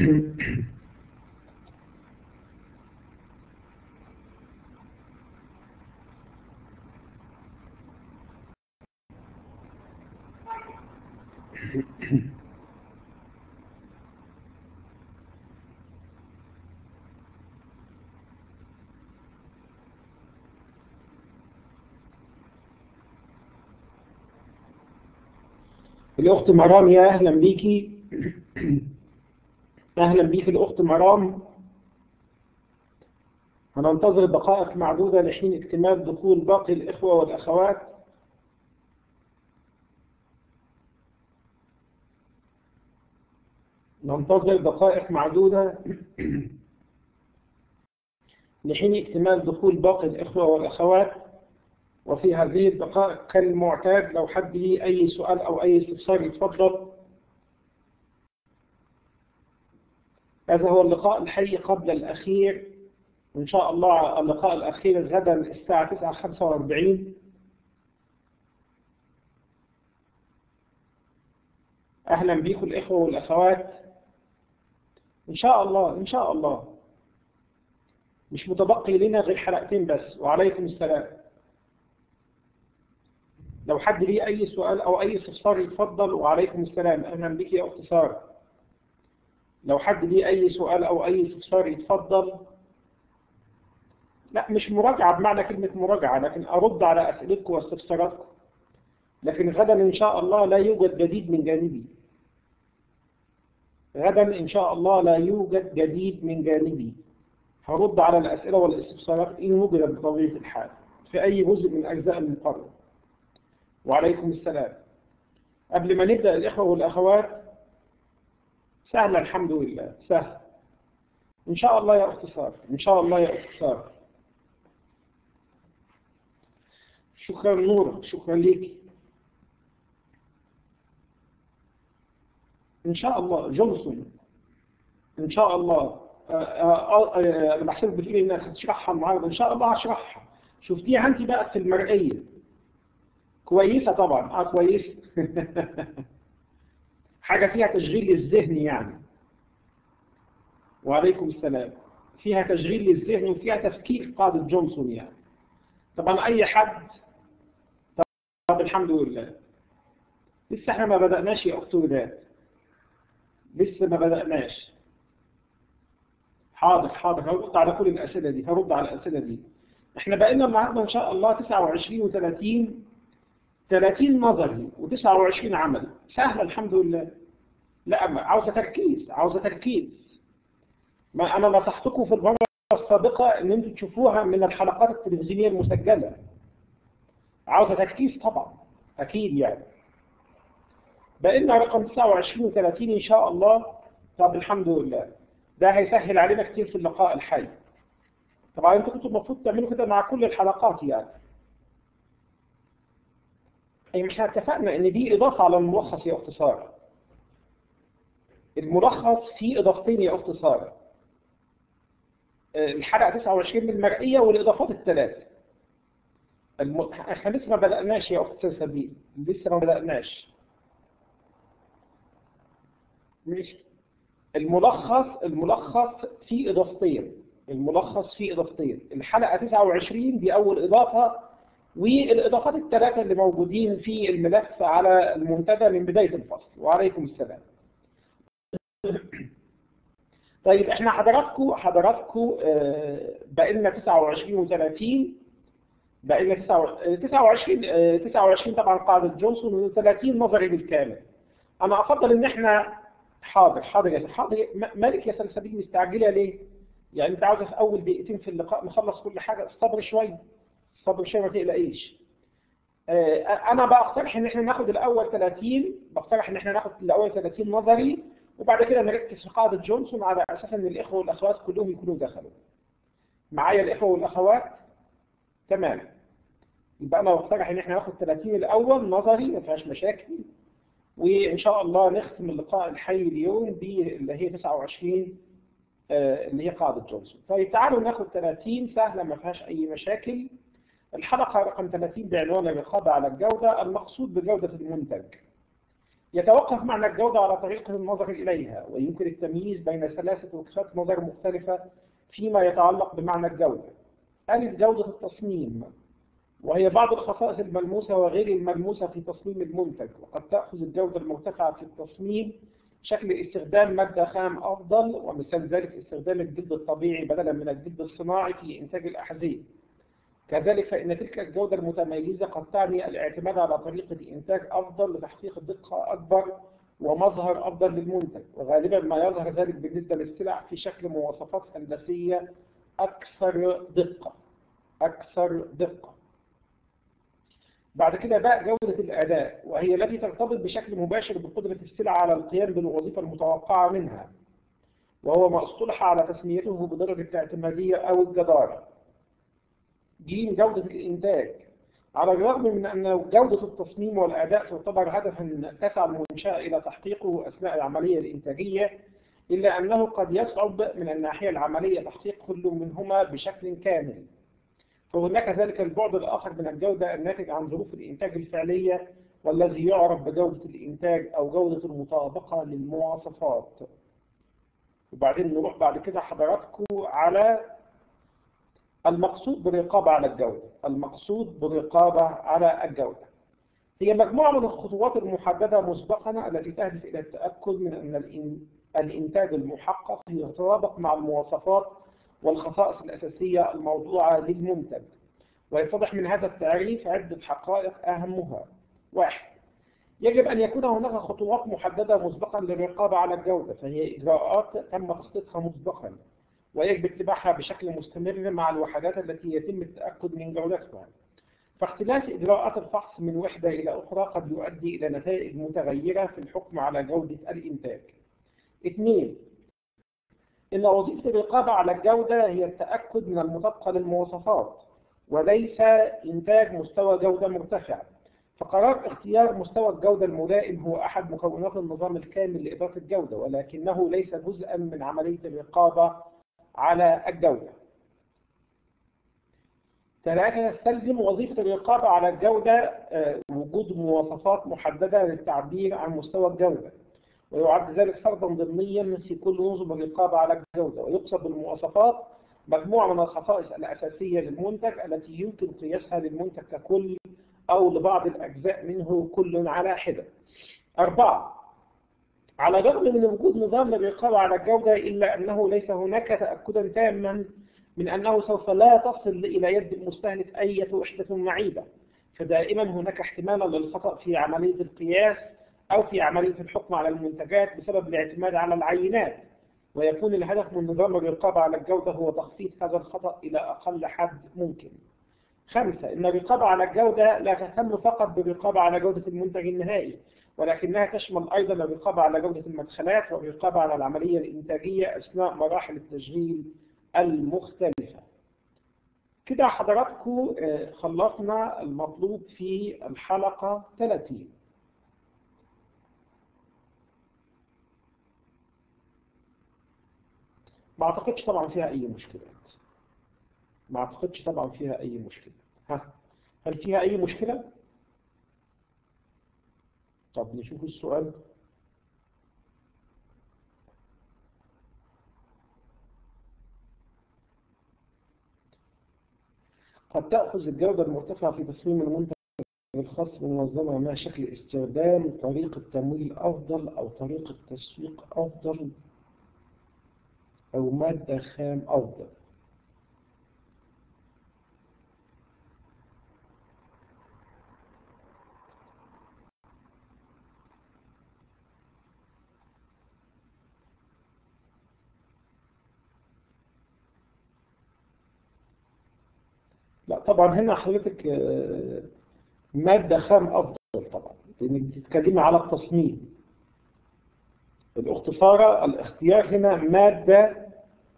الأخت مرام يا أهلا بيكي أهلا بيك الأخت مرام هننتظر دقائق معدودة لحين اكتمال دخول باقي الإخوة والأخوات ننتظر دقائق معدودة لحين اكتمال دخول باقي الإخوة والأخوات وفي هذه الدقائق كالمعتاد لو حد لي أي سؤال أو أي استفسار يتفضل هذا هو اللقاء الحي قبل الأخير إن شاء الله اللقاء الأخير غدا الساعة 9:45 أهلا بكم الإخوة والأخوات إن شاء الله إن شاء الله مش متبقي لنا غير حلقتين بس وعليكم السلام لو حد ليه أي سؤال أو أي استفسار يتفضل وعليكم السلام أهلا بك يا أخت سارة لو حد ليه أي سؤال أو أي استفسار يتفضل لا مش مراجعة بمعنى كلمة مراجعة لكن أرد على أسئلتكم واستفساراتكم لكن غدا إن شاء الله لا يوجد جديد من جانبي غدا إن شاء الله لا يوجد جديد من جانبي هرد على الأسئلة والاستفسارات إن وجدت بطبيعة الحال في أي جزء من أجزاء المقرر وعليكم السلام قبل ما نبدأ الإخوة والأخوات سهل الحمد لله سهل إن شاء الله يا أخت سارة إن شاء الله يا أخت سارة شكرا نورة شكرا ليك إن شاء الله جونسون إن شاء الله أنا بحسبك بتقولي إنك هتشرحها النهارده إن شاء الله هشرحها شفتيها أنت بقى في المرئية كويسة طبعا اه كويسة حاجة فيها تشغيل للذهن يعني وعليكم السلام فيها تشغيل للذهن وفيها تفكير قادة جونسون يعني طبعا أي حد طب الحمد لله لسه احنا ما بدأناش يا أخت وداد لسه ما بدأناش حاضر حاضر هرد على كل الأسئلة دي هرد على الأسئلة دي احنا بقينا النهارده إن شاء الله 29 و30 30 نظري و29 عملي سهلة الحمد لله لا عاوزة تركيز عاوزة تركيز ما أنا نصحتكم في المرة السابقة إن أنتم تشوفوها من الحلقات التلفزيونية المسجلة عاوزة تركيز طبعا أكيد يعني بقينا رقم 29 و30 إن شاء الله طب الحمد لله ده هيسهل علينا كتير في اللقاء الحي طبعا انتوا كنتوا المفروض تعملوا كده مع كل الحلقات يعني أي مش اتفقنا ان دي اضافة على الملخص يا اخت سارة الملخص فيه اضافتين يا اخت سارة الحلقة 29 بالمرئية والاضافات الثلاثة الم... احنا لسه ما بدأناش يا اخت سبيل لسه ما بدأناش مش الملخص الملخص فيه اضافتين الملخص فيه اضافتين الحلقة 29 دي اول اضافة والإضافات الثلاثة اللي موجودين في الملف على المنتدى من بداية الفصل وعليكم السلام طيب احنا حضراتكم حضراتكم بقينا 29 و30 بقينا 29 29 طبعا قاعدة جونسون و30 نظري بالكامل انا افضل ان احنا حاضر حاضر يا حاضر مالك يا سلسبيل مستعجله ليه؟ يعني انت عاوز في اول دقيقتين في اللقاء نخلص كل حاجه صبر شويه صبر شويه ما تقلقيش انا بقترح ان احنا ناخد الاول 30 بقترح ان احنا ناخد الاول 30 نظري وبعد كده نركز في قاعده جونسون على اساس ان الاخوه والاخوات كلهم يكونوا دخلوا معايا الاخوه والاخوات تمام يبقى انا بقترح ان احنا ناخد 30 الاول نظري ما فيهاش مشاكل وان شاء الله نختم اللقاء الحي اليوم اللي هي 29 اللي هي قاعده جونسون طيب تعالوا ناخد 30 سهله ما فيهاش اي مشاكل الحلقة رقم 30 بعنوان الرقابة على الجودة المقصود بجودة المنتج يتوقف معنى الجودة على طريقة النظر إليها ويمكن التمييز بين ثلاثة وجهات نظر مختلفة فيما يتعلق بمعنى الجودة ألف جودة التصميم وهي بعض الخصائص الملموسة وغير الملموسة في تصميم المنتج وقد تأخذ الجودة المرتفعة في التصميم شكل استخدام مادة خام أفضل ومثال ذلك استخدام الجلد الطبيعي بدلا من الجلد الصناعي في إنتاج الأحذية كذلك فإن تلك الجودة المتميزة قد تعني الاعتماد على طريقة إنتاج أفضل لتحقيق دقة أكبر ومظهر أفضل للمنتج وغالبا ما يظهر ذلك بالنسبة للسلع في شكل مواصفات هندسية أكثر دقة أكثر دقة بعد كده بقى جودة الأداء وهي التي ترتبط بشكل مباشر بقدرة السلعة على القيام بالوظيفة المتوقعة منها وهو ما اصطلح على تسميته بدرجة الاعتمادية أو الجدارة ج جودة الإنتاج على الرغم من أن جودة التصميم والأداء تعتبر هدفا تسعى المنشأة إلى تحقيقه أثناء العملية الإنتاجية إلا أنه قد يصعب من الناحية العملية تحقيق كل منهما بشكل كامل فهناك ذلك البعد الآخر من الجودة الناتج عن ظروف الإنتاج الفعلية والذي يعرف بجودة الإنتاج أو جودة المطابقة للمواصفات وبعدين نروح بعد كده حضراتكم على المقصود بالرقابة على الجودة المقصود بالرقابة على الجودة هي مجموعة من الخطوات المحددة مسبقا التي تهدف إلى التأكد من أن الإنتاج المحقق يتطابق مع المواصفات والخصائص الأساسية الموضوعة للمنتج ويتضح من هذا التعريف عدة حقائق أهمها واحد يجب أن يكون هناك خطوات محددة مسبقا للرقابة على الجودة فهي إجراءات تم تخطيطها مسبقا ويجب اتباعها بشكل مستمر مع الوحدات التي يتم التأكد من جودتها فاختلاف إجراءات الفحص من وحدة إلى أخرى قد يؤدي إلى نتائج متغيرة في الحكم على جودة الإنتاج. اثنين إن وظيفة الرقابة على الجودة هي التأكد من المطابقة للمواصفات وليس إنتاج مستوى جودة مرتفع فقرار اختيار مستوى الجودة الملائم هو أحد مكونات النظام الكامل لإدارة الجودة ولكنه ليس جزءا من عملية الرقابة على الجودة ثلاثة تستلزم وظيفة الرقابة على الجودة وجود مواصفات محددة للتعبير عن مستوى الجودة ويعد ذلك فرضا ضمنيا في كل نظم الرقابة على الجودة ويقصد بالمواصفات مجموعة من الخصائص الأساسية للمنتج التي يمكن قياسها للمنتج ككل أو لبعض الأجزاء منه كل على حدة. أربعة على الرغم من وجود نظام للرقابة على الجودة إلا أنه ليس هناك تأكدا تاما من أنه سوف لا تصل إلى يد المستهلك أي وحدة معيبة فدائما هناك احتمالا للخطأ في عملية القياس أو في عملية الحكم على المنتجات بسبب الاعتماد على العينات ويكون الهدف من نظام الرقابة على الجودة هو تخفيض هذا الخطأ إلى أقل حد ممكن خمسة إن الرقابة على الجودة لا تهتم فقط بالرقابة على جودة المنتج النهائي ولكنها تشمل أيضا الرقابة على جودة المدخلات والرقابة على العملية الإنتاجية أثناء مراحل التشغيل المختلفة كده حضراتكم خلصنا المطلوب في الحلقة 30 ما اعتقدش طبعا فيها اي مشكلة ما اعتقدش طبعا فيها اي مشكلة ها هل فيها اي مشكلة طب نشوف السؤال قد تأخذ الجودة المرتفعة في تصميم المنتج الخاص بالمنظمة ما شكل استخدام طريقة تمويل أفضل أو طريقة تسويق أفضل أو مادة خام أفضل لا طبعا هنا حضرتك مادة خام أفضل طبعا لأنك بتتكلمي على التصميم الأخت سارة الاختيار هنا مادة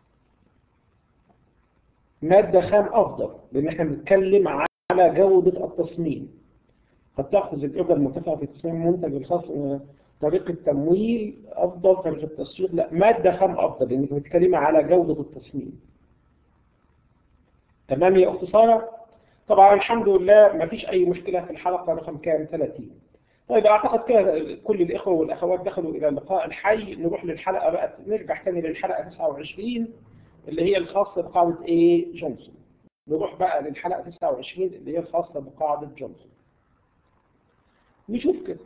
مادة خام أفضل لأن احنا بنتكلم على جودة التصميم قد تأخذ الجودة المرتفعة في تصميم المنتج الخاص طريقة تمويل أفضل طريقة تسويق لا مادة خام أفضل لأنك بتتكلمي على جودة التصميم تمام يا أخت سارة طبعا الحمد لله ما فيش أي مشكلة في الحلقة رقم كام 30 طيب اعتقد كده كل الاخوه والاخوات دخلوا الى اللقاء الحي نروح للحلقه بقى نرجع تاني للحلقه 29 اللي هي الخاصه بقاعده ايه جونسون نروح بقى للحلقه 29 اللي هي الخاصه بقاعده جونسون نشوف كده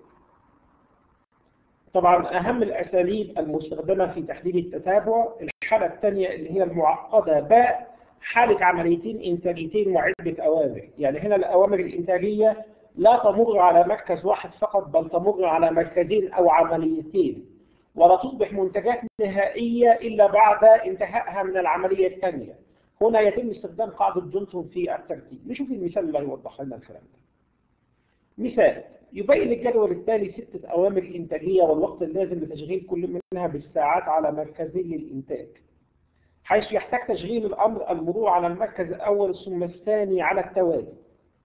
طبعا اهم الاساليب المستخدمه في تحديد التتابع الحاله الثانيه اللي هي المعقده باء حاله عمليتين انتاجيتين وعده اوامر يعني هنا الاوامر الانتاجيه لا تمر على مركز واحد فقط بل تمر على مركزين او عمليتين ولا تصبح منتجات نهائيه الا بعد انتهائها من العمليه الثانيه هنا يتم استخدام قاعده جونسون في الترتيب نشوف المثال اللي هيوضح لنا الكلام ده مثال يبين الجدول التالي ستة أوامر إنتاجية والوقت اللازم لتشغيل كل منها بالساعات على مركزين للإنتاج حيث يحتاج تشغيل الأمر المرور على المركز الأول ثم الثاني على التوالي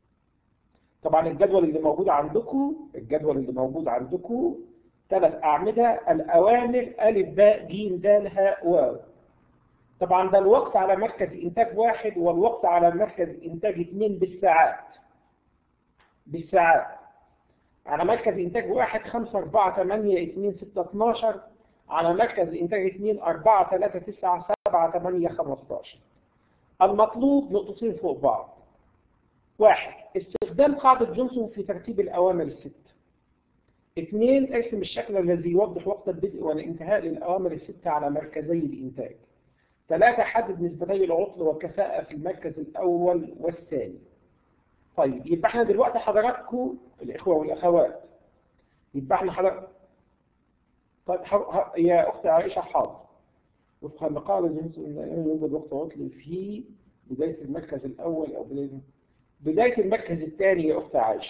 طبعا الجدول اللي موجود عندكم الجدول اللي موجود عندكم ثلاث أعمدة الأوامر ألف باء ج د هاء واو طبعا ده الوقت على مركز إنتاج واحد والوقت على مركز إنتاج اثنين بالساعات بالساعات على مركز إنتاج واحد خمسة أربعة ثمانية اثنين ستة اتناشر على مركز إنتاج اثنين أربعة ثلاثة تسعة سبعة ثمانية خمستاشر المطلوب نقطتين فوق بعض واحد استخدام قاعدة جونسون في ترتيب الأوامر الست اثنين ارسم الشكل الذي يوضح وقت البدء والانتهاء للأوامر الستة على مركزي الإنتاج ثلاثة حدد نسبتي العطل والكفاءة في المركز الأول والثاني طيب يبقى احنا دلوقتي حضراتكم الإخوة والأخوات يبقى احنا حضرات طيب يا أخت عائشة حاضر وفق ما قال جنس أن يوجد وقت عطل في بداية المركز الأول أو بداية بداية المركز الثاني يا أخت عائشة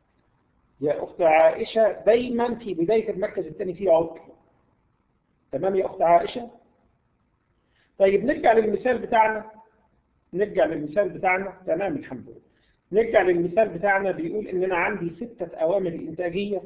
يا أخت عائشة دايما في بداية المركز الثاني في عطل تمام يا أخت عائشة طيب نرجع للمثال بتاعنا نرجع للمثال بتاعنا تمام الحمد لله نرجع للمثال بتاعنا بيقول ان انا عندي ستة اوامر انتاجية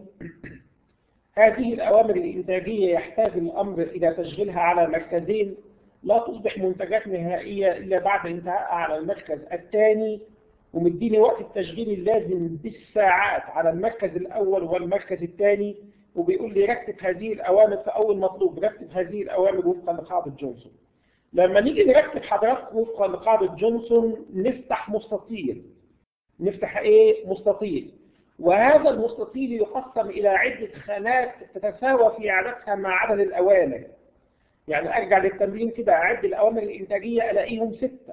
هذه الاوامر الانتاجية يحتاج الامر الى تشغيلها على مركزين لا تصبح منتجات نهائية الا بعد انتهائها على المركز الثاني ومديني وقت التشغيل اللازم بالساعات على المركز الاول والمركز الثاني وبيقول لي رتب هذه الاوامر في اول مطلوب رتب هذه الاوامر وفقا لقاعدة جونسون لما نيجي نرتب حضراتكم وفقا لقاعدة جونسون نفتح مستطيل نفتح ايه مستطيل وهذا المستطيل يقسم الى عدة خانات تتساوى في عددها مع عدد الاوامر يعني ارجع للتمرين كده اعد الاوامر الانتاجية الاقيهم ستة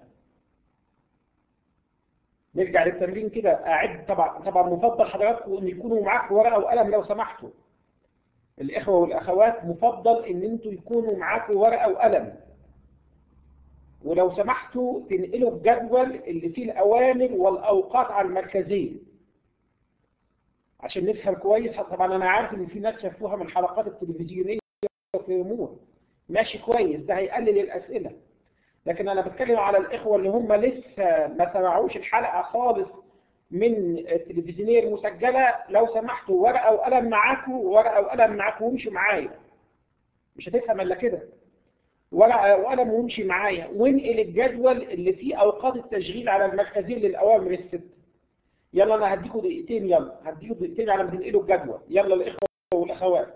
نرجع للتمرين كده اعد طبعا طبعا مفضل حضراتكم ان يكونوا معاكم ورقة وقلم لو سمحتوا الاخوة والاخوات مفضل ان انتوا يكونوا معاكم ورقة وقلم ولو سمحتوا تنقلوا الجدول اللي فيه الأوامر والأوقات على المركزين عشان نفهم كويس طبعا أنا عارف إن في ناس شافوها من الحلقات التلفزيونية في أمور ماشي كويس ده هيقلل الأسئلة لكن أنا بتكلم على الإخوة اللي هم لسه ما سمعوش الحلقة خالص من التلفزيونية المسجلة لو سمحتوا ورقة وقلم معاكم ورقة وقلم معاكم وامشوا معايا مش هتفهم إلا كده ورقة وقلم وامشي معايا وانقل الجدول اللي فيه اوقات التشغيل على المركزين للاوامر الست يلا انا هديكوا دقيقتين يلا هديكوا دقيقتين على ما تنقلوا الجدول يلا الاخوه والاخوات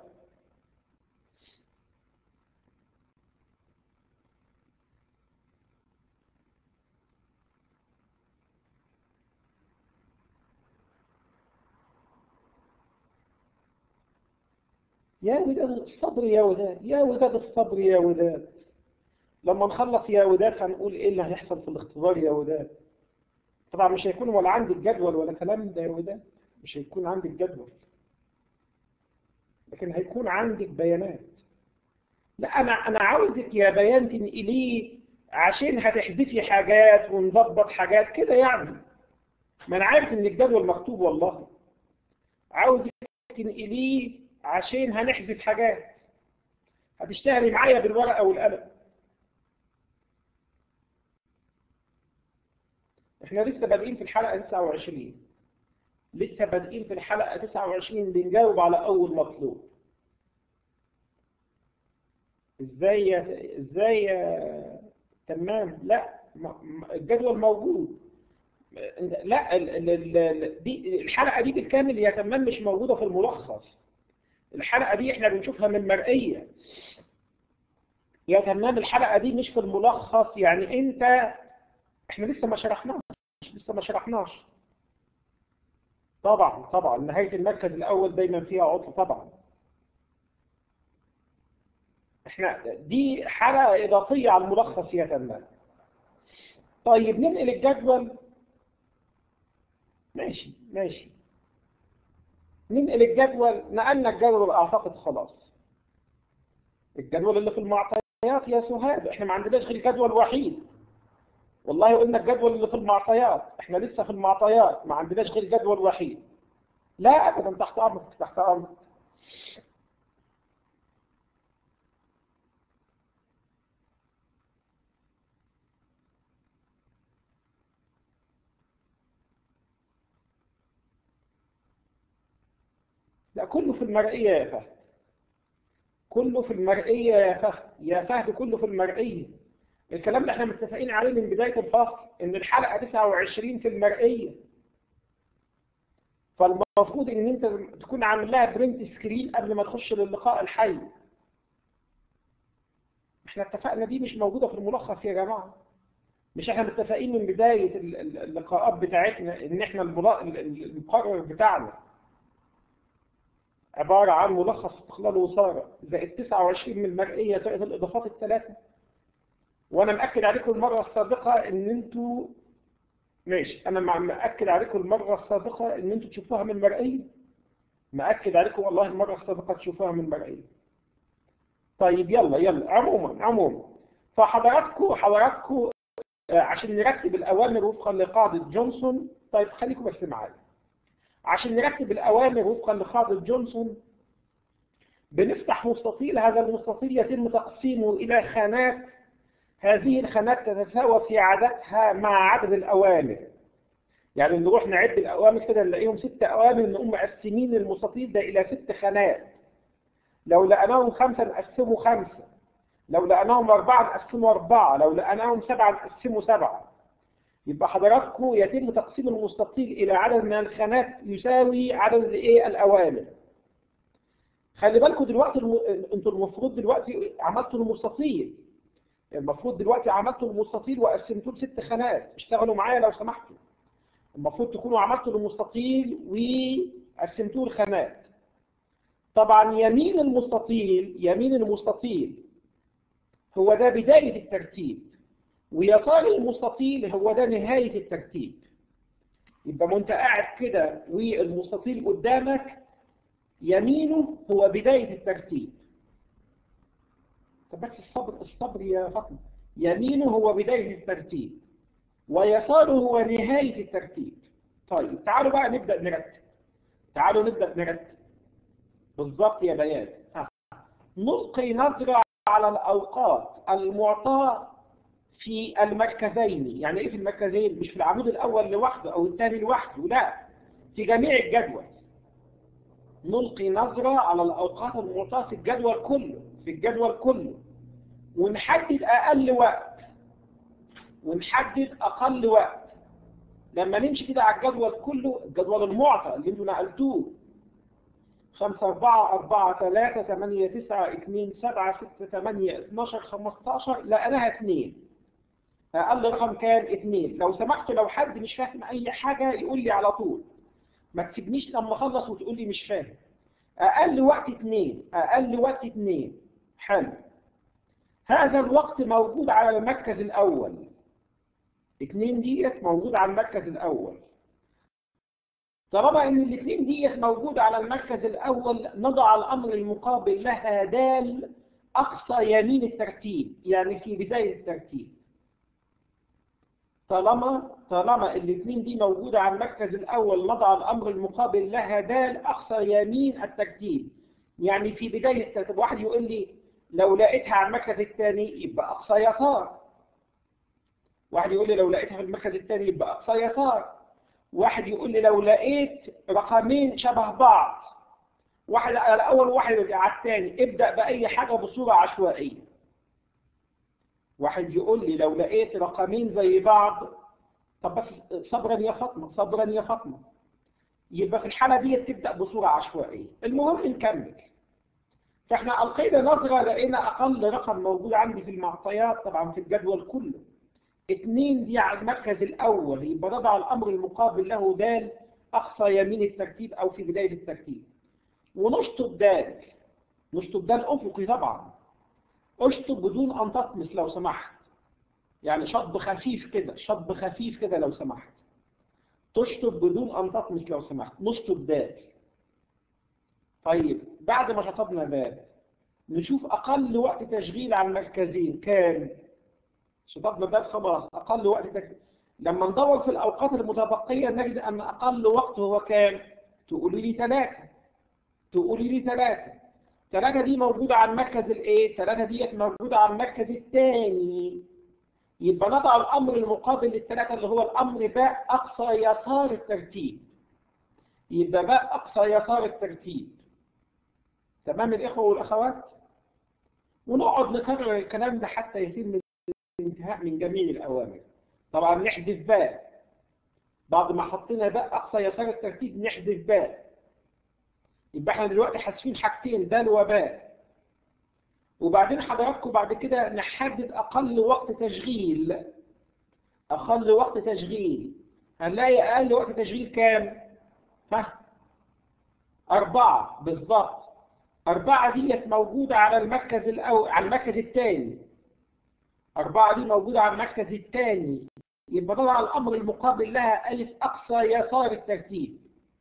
يا وداد الصبر يا وداد يا وداد الصبر يا وداد لما نخلص يا وداد هنقول ايه اللي هيحصل في الاختبار يا وداد طبعا مش هيكون ولا عندي الجدول ولا كلام ده يا وداد مش هيكون عندي الجدول لكن هيكون عندك بيانات لا انا انا عاوزك يا بيان تنقليه عشان هتحذفي حاجات ونظبط حاجات كده يعني ما انا عارف ان الجدول مكتوب والله عاوزك تنقليه عشان هنحذف حاجات هتشتغلي معايا بالورقه والقلم احنا لسه بادئين في الحلقة 29 لسه بادئين في الحلقة 29 بنجاوب على أول مطلوب ازاي ازاي تمام لا الجدول موجود لا ال- ال- ال- دي الحلقة دي بالكامل هي كمان مش موجودة في الملخص الحلقة دي احنا بنشوفها من مرئية يا تمام الحلقة دي مش في الملخص يعني انت احنا لسه ما شرحناش لسه ما شرحناش طبعا طبعا نهاية المركز الأول دايما فيها عطل طبعا احنا دي حلقة إضافية على الملخص يا تمام طيب ننقل الجدول ماشي ماشي ننقل الجدول نقلنا الجدول أعتقد خلاص الجدول اللي في المعطيات يا سهاد احنا ما عندناش غير جدول وحيد والله قلنا الجدول اللي في المعطيات احنا لسه في المعطيات ما عندناش غير جدول وحيد لا ابدا تحت امرك تحت امرك لا كله في المرئية يا فهد كله في المرئية يا فهد يا فهد كله في المرئية الكلام اللي احنا متفقين عليه من بداية الفصل ان الحلقة 29 في المرئية فالمفروض ان انت تكون عامل لها برنت سكرين قبل ما تخش للقاء الحي احنا اتفقنا دي مش موجودة في الملخص يا جماعة مش احنا متفقين من بداية ال- ال- اللقاءات بتاعتنا ان احنا الملا- ال- ال- المقرر بتاعنا عبارة عن ملخص استقلال وصارة زائد 29 من المرئية زائد الإضافات الثلاثة وأنا مأكد عليكم المرة السابقة إن أنتوا ماشي أنا مع- مأكد عليكم المرة السابقة إن أنتوا تشوفوها من المرئية مأكد عليكم والله المرة السابقة تشوفوها من المرئية طيب يلا يلا عموما عموما فحضراتكم حضراتكم آه، عشان نرتب الأوامر وفقا لقاعدة جونسون طيب خليكم بس معايا عشان نرتب الأوامر وفقا لقاعدة جونسون بنفتح مستطيل هذا المستطيل يتم تقسيمه إلى خانات هذه الخانات تتساوى في عددها مع عدد الأوامر يعني نروح نعد الأوامر كده نلاقيهم ست أوامر نقوم مقسمين المستطيل ده إلى ست خانات لو لقيناهم خمسة نقسمه خمسة لو لقيناهم أربعة نقسمه أربعة لو لقيناهم سبعة نقسمه سبعة يبقى حضراتكم يتم تقسيم المستطيل إلى عدد من الخانات يساوي عدد الايه الأوامر خلي بالكم دلوقتي الم... انتوا المفروض دلوقتي عملتوا المستطيل المفروض دلوقتي عملتوا المستطيل وقسمتوه لست خانات اشتغلوا معايا لو سمحتوا المفروض تكونوا عملتوا المستطيل وقسمتوه لخانات طبعا يمين المستطيل يمين المستطيل هو ده بداية الترتيب ويسار المستطيل هو ده نهاية الترتيب يبقى ما انت قاعد كده والمستطيل قدامك يمينه هو بداية الترتيب طب بس الصبر الصبر يا فاطمة يمينه هو بداية الترتيب ويساره هو نهاية الترتيب طيب تعالوا بقى نبدأ نرتب تعالوا نبدأ نرتب بالظبط يا بيان ها. نلقي نظرة على الأوقات المعطاة في المركزين يعني ايه في المركزين مش في العمود الاول لوحده او الثاني لوحده لا في جميع الجدول نلقي نظرة على الاوقات المعطاة في الجدول كله في الجدول كله ونحدد اقل وقت ونحدد اقل وقت لما نمشي كده على الجدول كله الجدول المعطى اللي انتوا نقلتوه 5 4 4 3 8 9 2 7 6 8 12 15 لقيناها 2 اقل رقم كام اثنين لو سمحت لو حد مش فاهم اي حاجة يقول لي على طول ما تسيبنيش لما اخلص وتقول لي مش فاهم اقل وقت اثنين اقل وقت اثنين حلو هذا الوقت موجود على المركز الاول اثنين ديت موجود على المركز الاول طالما ان الاثنين ديت موجود على المركز الاول نضع الامر المقابل لها دال اقصى يمين الترتيب يعني في بداية الترتيب طالما طالما الاثنين دي موجودة على المركز الأول نضع الأمر المقابل لها دال أقصى يمين الترتيب يعني في بداية الترتيب واحد يقول لي لو لقيتها على المركز الثاني يبقى أقصى يسار واحد يقول لي لو لقيتها في المركز الثاني يبقى أقصى يسار واحد يقول لي لو لقيت رقمين شبه بعض واحد على الأول وواحد على الثاني ابدأ بأي حاجة بصورة عشوائية واحد يقول لي لو لقيت رقمين زي بعض طب بس صبرا يا فاطمة صبرا يا فاطمة يبقى في الحالة دي تبدأ بصورة عشوائية المهم نكمل فاحنا ألقينا نظرة لقينا أقل رقم موجود عندي في المعطيات طبعا في الجدول كله اثنين دي على المركز الأول يبقى نضع الأمر المقابل له دال أقصى يمين الترتيب أو في بداية الترتيب ونشطب دال نشطب دال أفقي طبعا اشطب بدون أن تطمس لو سمحت يعني شطب خفيف كده شطب خفيف كده لو سمحت تشطب بدون أن تطمس لو سمحت نشطب دال طيب بعد ما شطبنا دال نشوف أقل وقت تشغيل على المركزين كام شطبنا دال خلاص أقل وقت تشغيل لما ندور في الأوقات المتبقية نجد أن أقل وقت هو كام تقولي لي ثلاثة تقولي لي ثلاثة ثلاثة دي موجودة على المركز الايه ثلاثة دي موجودة على المركز الثاني يبقى نضع الأمر المقابل للثلاثة اللي هو الأمر باء أقصى يسار الترتيب يبقى باء أقصى يسار الترتيب تمام الإخوة والأخوات ونقعد نكرر الكلام ده حتى يتم الانتهاء من جميع الأوامر طبعا نحذف باء بعد ما حطينا باء أقصى يسار الترتيب نحذف باء يبقى احنا دلوقتي حاسبين حاجتين دال وباء وبعدين حضراتكم بعد كده نحدد أقل وقت تشغيل أقل وقت تشغيل هنلاقي أقل وقت تشغيل كام؟ ها؟ أربعة بالظبط أربعة ديت موجودة على المركز الأول على المركز الثاني أربعة دي موجودة على المركز الثاني يبقى طبعا الأمر المقابل لها ألف أقصى يسار الترتيب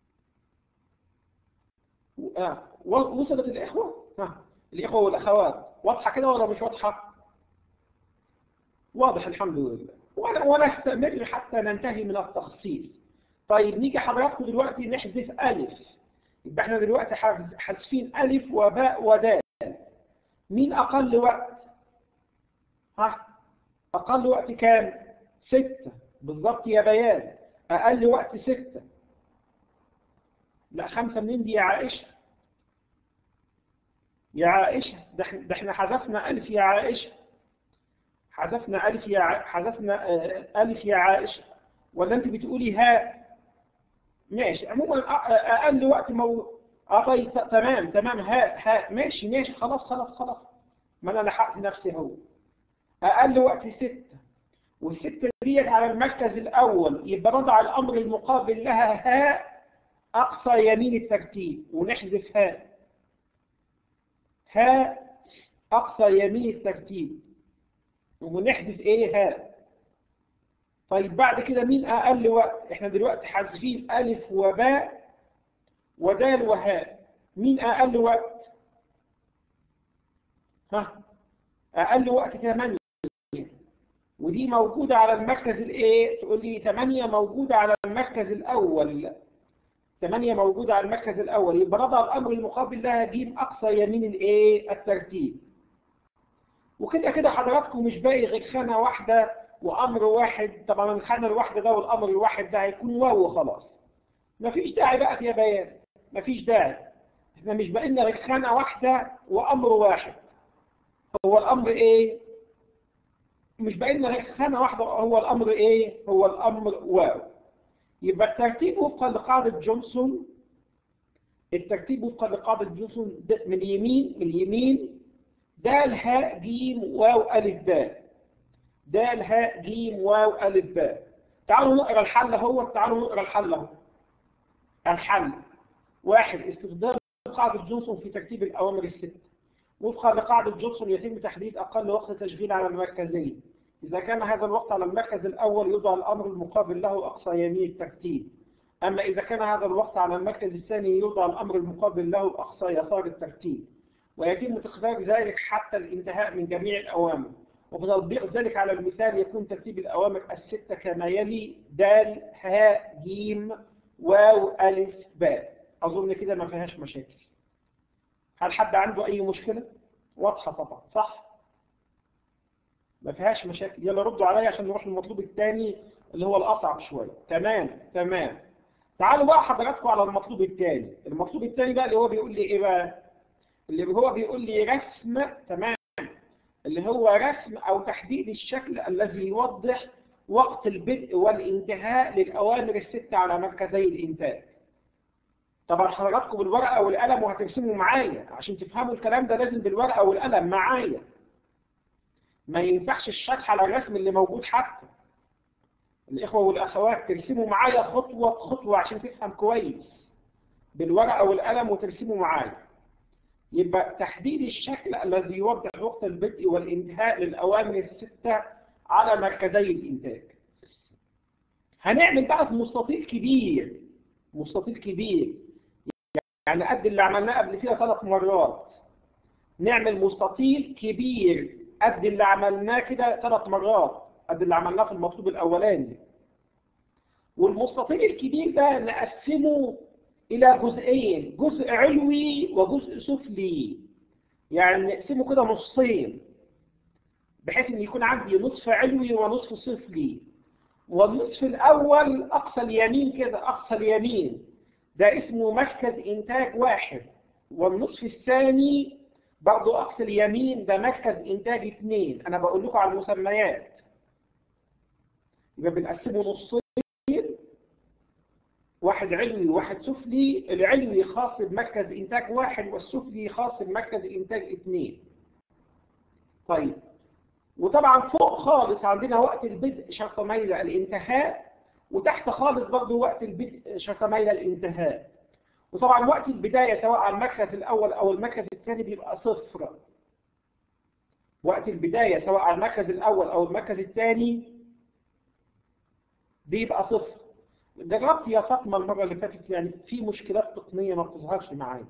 آه. وصلت الإخوة؟ ها. الإخوة والأخوات واضحة كده ولا مش واضحة؟ واضح الحمد لله ولا ونستمر حتى ننتهي من التخصيص طيب نيجي حضراتكم دلوقتي نحذف ألف يبقى احنا دلوقتي حذفين ألف وباء ودال مين أقل وقت؟ ها؟ أقل وقت كام؟ ستة بالظبط يا بيان أقل وقت ستة لا خمسة منين دي يا عائشة يا عائشة ده احنا حذفنا ألف يا عائشة حذفنا ألف يا ع... حذفنا ألف يا عائشة ولا أنت بتقولي هاء ماشي عموما أقل وقت مو اه طيب تمام تمام هاء هاء ماشي ماشي خلاص خلاص خلاص ما أنا لحقت نفسي هو أقل وقت ستة والستة ديت على المركز الأول يبقى نضع الأمر المقابل لها هاء أقصى يمين الترتيب ونحذف هاء هاء أقصى يمين الترتيب ونحذف إيه هاء طيب بعد كده مين أقل وقت إحنا دلوقتي حذفين ألف وباء ودال وهاء مين أقل وقت ها أقل وقت 8 ودي موجودة على المركز الإيه تقول لي 8 موجودة على المركز الأول 8 موجودة على المركز الأول يبقى نضع الأمر المقابل لها جيم أقصى يمين الإيه الترتيب وكده كده حضراتكم مش باقي غير خانة واحدة وأمر واحد طبعا الخانة الواحدة ده والأمر الواحد ده هيكون واو خلاص مفيش داعي بقى يا بيان مفيش داعي احنا مش باقي لنا غير خانة واحدة وأمر واحد هو الأمر إيه؟ مش باقي لنا غير خانة واحدة هو الأمر إيه؟ هو الأمر واو يبقى الترتيب وفقا لقاعدة جونسون الترتيب وفقا لقاعدة جونسون من اليمين من اليمين دال هاء جيم واو ألف باء دال هاء جيم واو ألف باء تعالوا نقرا الحل اهو تعالوا نقرا الحل اهو الحل واحد استخدام قاعدة جونسون في ترتيب الأوامر الستة وفقا لقاعدة جونسون يتم تحديد أقل وقت تشغيل على المركزين إذا كان هذا الوقت على المركز الأول يوضع الأمر المقابل له أقصى يمين الترتيب أما إذا كان هذا الوقت على المركز الثاني يوضع الأمر المقابل له أقصى يسار الترتيب ويتم تكرار ذلك حتى الانتهاء من جميع الأوامر وبتطبيق ذلك على المثال يكون ترتيب الأوامر الستة كما يلي دال هاء جيم واو ألف باء أظن كده ما فيهاش مشاكل هل حد عنده أي مشكلة؟ واضحة طبعا صح؟ ما فيهاش مشاكل يلا ردوا عليا عشان نروح للمطلوب الثاني اللي هو الأصعب شوية تمام تمام تعالوا بقى حضراتكم على المطلوب الثاني المطلوب الثاني بقى اللي هو بيقول لي إيه بقى اللي هو بيقول لي رسم تمام اللي هو رسم أو تحديد الشكل الذي يوضح وقت البدء والانتهاء للأوامر الستة على مركزي الإنتاج طبعا حضراتكم بالورقة والقلم وهترسموا معايا عشان تفهموا الكلام ده لازم بالورقة والقلم معايا ما ينفعش الشرح على الرسم اللي موجود حتى الإخوة والأخوات ترسموا معايا خطوة خطوة عشان تفهم كويس بالورقة والقلم وترسموا معايا يبقى تحديد الشكل الذي يوضح وقت البدء والانتهاء للأوامر الستة على مركزي الإنتاج هنعمل بقى في مستطيل كبير مستطيل كبير يعني قد اللي عملناه قبل كده ثلاث مرات نعمل مستطيل كبير قد اللي عملناه كده ثلاث مرات قد اللي عملناه في المطلوب الأولاني والمستطيل الكبير ده نقسمه إلى جزئين جزء علوي وجزء سفلي يعني نقسمه كده نصين بحيث ان يكون عندي نصف علوي ونصف سفلي والنصف الأول أقصى اليمين كده أقصى اليمين ده اسمه مركز إنتاج واحد والنصف الثاني برضه أقصى اليمين ده مركز إنتاج اثنين أنا بقول لكم على المسميات يبقى بنقسمه نصين واحد علوي وواحد سفلي العلوي خاص بمركز إنتاج واحد والسفلي خاص بمركز إنتاج اثنين طيب وطبعا فوق خالص عندنا وقت البدء شرط ميل الانتهاء وتحت خالص برضه وقت البدء شرط ميل الانتهاء وطبعا وقت البداية سواء على المركز الأول أو المركز الثاني بيبقى صفر وقت البداية سواء على المركز الأول أو المركز الثاني بيبقى صفر جربت يا فاطمة المرة اللي فاتت يعني في مشكلات تقنية ما بتظهرش معايا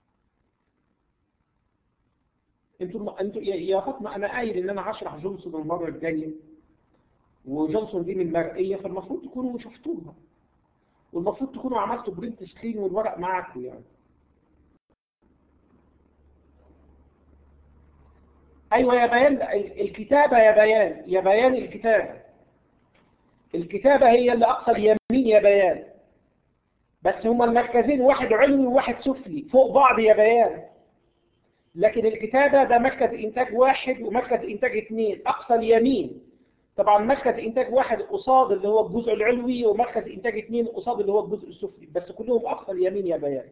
انتوا انتوا يا فاطمه انا قايل ان انا هشرح جونسون المره الجايه وجونسون دي من مرئيه فالمفروض تكونوا شفتوها والمفروض تكونوا عملتوا برنت سكرين والورق معاكم يعني ايوه يا بيان الكتابه يا بيان يا بيان الكتابه الكتابه هي اللي اقصى اليمين يا بيان بس هما المركزين واحد علوي وواحد سفلي فوق بعض يا بيان لكن الكتابة ده مركز إنتاج واحد ومركز إنتاج اثنين أقصى اليمين طبعا مركز إنتاج واحد قصاد اللي هو الجزء العلوي ومركز إنتاج اثنين قصاد اللي هو الجزء السفلي بس كلهم أقصى اليمين يا بيان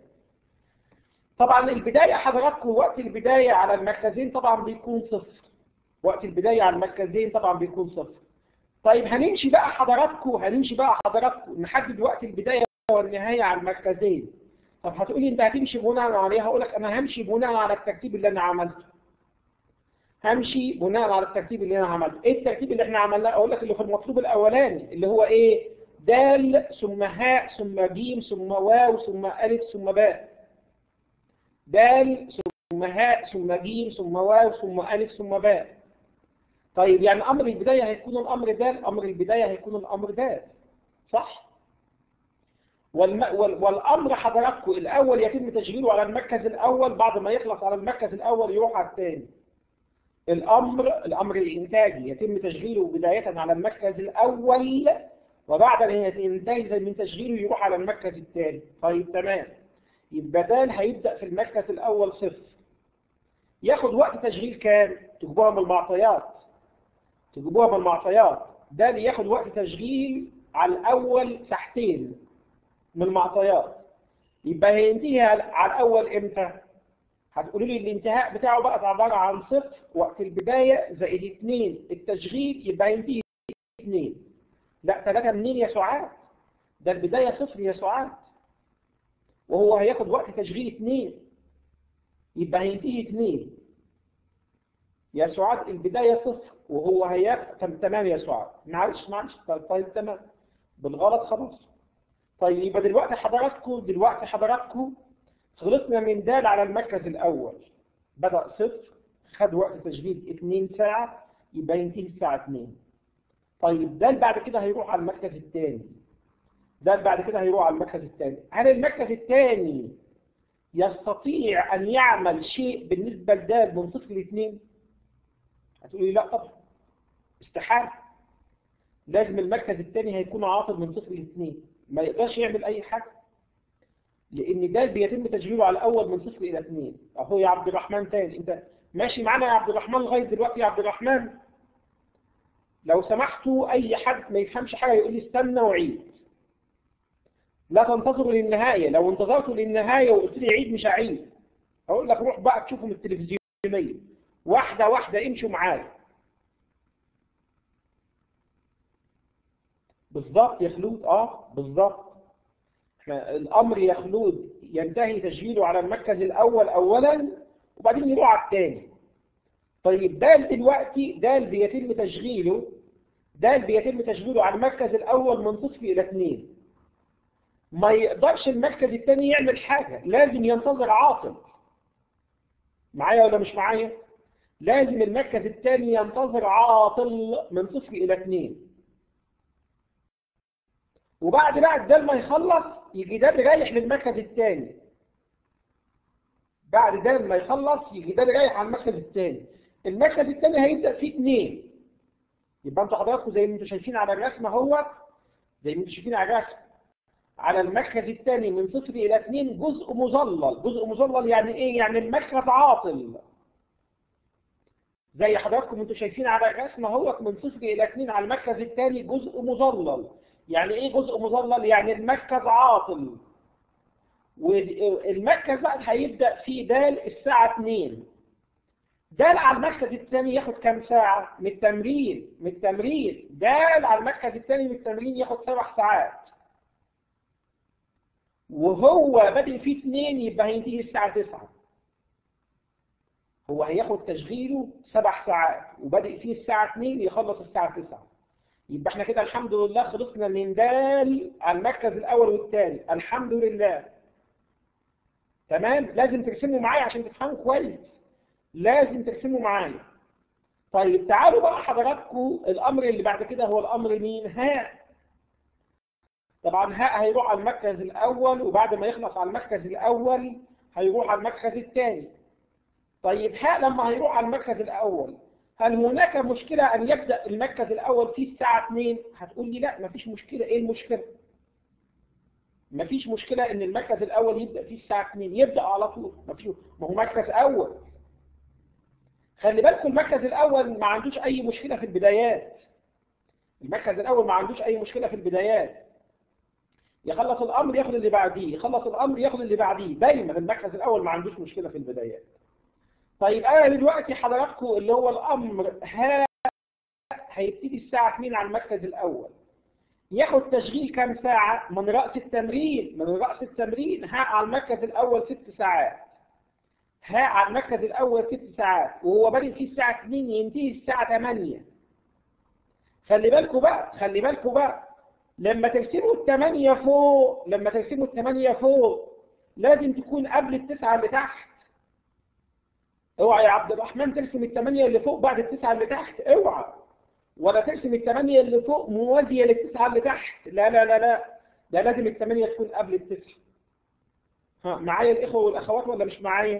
طبعا البداية حضراتكم وقت البداية على المركزين طبعا بيكون صفر وقت البداية على المركزين طبعا بيكون صفر طيب هنمشي بقى حضراتكم هنمشي بقى حضراتكم نحدد وقت البداية والنهاية على المركزين طب هتقولي انت هتمشي بناء عليه هقول لك انا همشي بناء على الترتيب اللي انا عملته همشي بناء على الترتيب اللي انا عملته ايه الترتيب اللي احنا عملناه اقول لك اللي في المطلوب الاولاني اللي هو ايه دال ثم هاء ثم جيم ثم واو ثم الف ثم باء دال ثم هاء ثم جيم ثم واو ثم الف ثم باء طيب يعني امر البدايه هيكون الامر دال امر البدايه هيكون الامر دال صح والم... وال... والأمر حضراتكم الأول يتم تشغيله على المركز الأول بعد ما يخلص على المركز الأول يروح على الثاني الأمر الأمر الإنتاجي يتم تشغيله بداية على المركز الأول وبعد أن ينتهي من تشغيله يروح على المركز الثاني طيب تمام يبقى دال هيبدأ في المركز الأول صفر ياخد وقت تشغيل كام؟ تجيبوها من المعطيات تجيبوها من المعطيات دال ياخد وقت تشغيل على الأول ساعتين من المعطيات يبقى هينتهي على الأول إمتى؟ هتقولوا لي الانتهاء بتاعه بقى عبارة عن صفر وقت البداية زائد اثنين التشغيل يبقى ينتهي اثنين لا ثلاثة منين يا سعاد؟ ده البداية صفر يا سعاد وهو هياخد وقت تشغيل اثنين يبقى هينتهي اثنين يا سعاد البداية صفر وهو هياخد تمام يا سعاد معلش معلش طيب تمام بالغلط خلاص طيب يبقى دلوقتي حضراتكم دلوقتي حضراتكم خلصنا من دال على المركز الأول بدأ صفر خد وقت تشغيل 2 ساعة يبقى ينتهي الساعة 2 طيب دال بعد كده هيروح على المركز الثاني دال بعد كده هيروح على المركز الثاني هل المركز الثاني يستطيع أن يعمل شيء بالنسبة لدال من صفر لاثنين؟ هتقولي لا طبعا استحالة لازم المركز الثاني هيكون عاطل من صفر لاثنين ما يقدرش يعمل أي حاجة لأن ده بيتم تشغيله على الأول من صفر إلى اثنين أهو يا عبد الرحمن تاني أنت ماشي معانا يا عبد الرحمن لغاية دلوقتي يا عبد الرحمن لو سمحتوا اي حد ما يفهمش حاجه يقول لي استنى وعيد لا تنتظروا للنهايه لو انتظرتوا للنهايه وقلت لي عيد مش هعيد اقول لك روح بقى تشوفوا من التلفزيونيه واحده واحده امشوا معايا بالظبط يا خلود اه بالظبط الامر يا خلود ينتهي تسجيله على المركز الاول اولا وبعدين يروح على الثاني طيب ده دلوقتي ده بيتم تشغيله ده بيتم تشغيله على المركز الاول من صفر الى اثنين ما يقدرش المركز الثاني يعمل حاجه لازم ينتظر عاطل معايا ولا مش معايا لازم المركز الثاني ينتظر عاطل من صفر الى اثنين وبعد بقى ده ما يخلص يجي ده رايح للمركز الثاني بعد ده ما يخلص يجي ده رايح على المركز الثاني المركز الثاني هيبدا فيه اثنين يبقى انتوا حضراتكم زي ما انتوا شايفين على الرسمه اهوت زي ما انتوا شايفين على الرسم على المركز الثاني من صفر الى اثنين جزء مظلل جزء مظلل يعني ايه يعني المركز عاطل زي حضراتكم انتوا شايفين على الرسمه اهوت من صفر الى اثنين على المركز الثاني جزء مظلل يعني ايه جزء مظلل يعني المركز عاطل والمركز بقى هيبدا فيه دال الساعه 2 دال على المركز الثاني ياخد كام ساعه من التمرين من التمرين دال على المركز الثاني من التمرين ياخد سبع ساعات وهو بادئ فيه 2 يبقى هينتهي الساعه 9 هو هياخد تشغيله سبع ساعات وبادئ فيه الساعه 2 يخلص الساعه 9 يبقى احنا كده الحمد لله خلصنا من دال على المركز الاول والثاني الحمد لله تمام لازم ترسموا معايا عشان تفهموا كويس لازم ترسموا معايا طيب تعالوا بقى حضراتكم الامر اللي بعد كده هو الامر مين هاء طبعا هاء هيروح على المركز الاول وبعد ما يخلص على المركز الاول هيروح على المركز الثاني طيب هاء لما هيروح على المركز الاول هل هناك مشكلة أن يبدأ المركز الأول في الساعة 2 هتقول لي لا مفيش مشكلة إيه المشكلة مفيش مشكلة أن المركز الأول يبدأ في الساعة 2 يبدأ على طول مفيش ما هو مركز أول خلي بالكم المركز الأول ما عندوش أي مشكلة في البدايات المركز الأول ما عندوش أي مشكلة في البدايات يخلص الأمر ياخد اللي بعديه يخلص الأمر ياخد اللي بعديه دايما المركز الأول ما عندوش مشكلة في البدايات طيب انا دلوقتي حضراتكم اللي هو الامر ها هيبتدي الساعه 2 على المركز الاول ياخد تشغيل كام ساعه من راس التمرين من راس التمرين ها على المركز الاول ست ساعات ها على المركز الاول ست ساعات وهو بادئ فيه الساعه 2 ينتهي الساعه 8 خلي بالكم بقى خلي بالكم بقى لما ترسموا الثمانية فوق لما ترسموا الثمانية فوق لازم تكون قبل التسعة اللي تحت اوعى يا عبد الرحمن ترسم الثمانية اللي فوق بعد التسعة اللي تحت اوعى ولا ترسم الثمانية اللي فوق موازية للتسعة اللي تحت لا لا لا لا ده لازم الثمانية تكون قبل التسعة ها معايا الإخوة والأخوات ولا مش معايا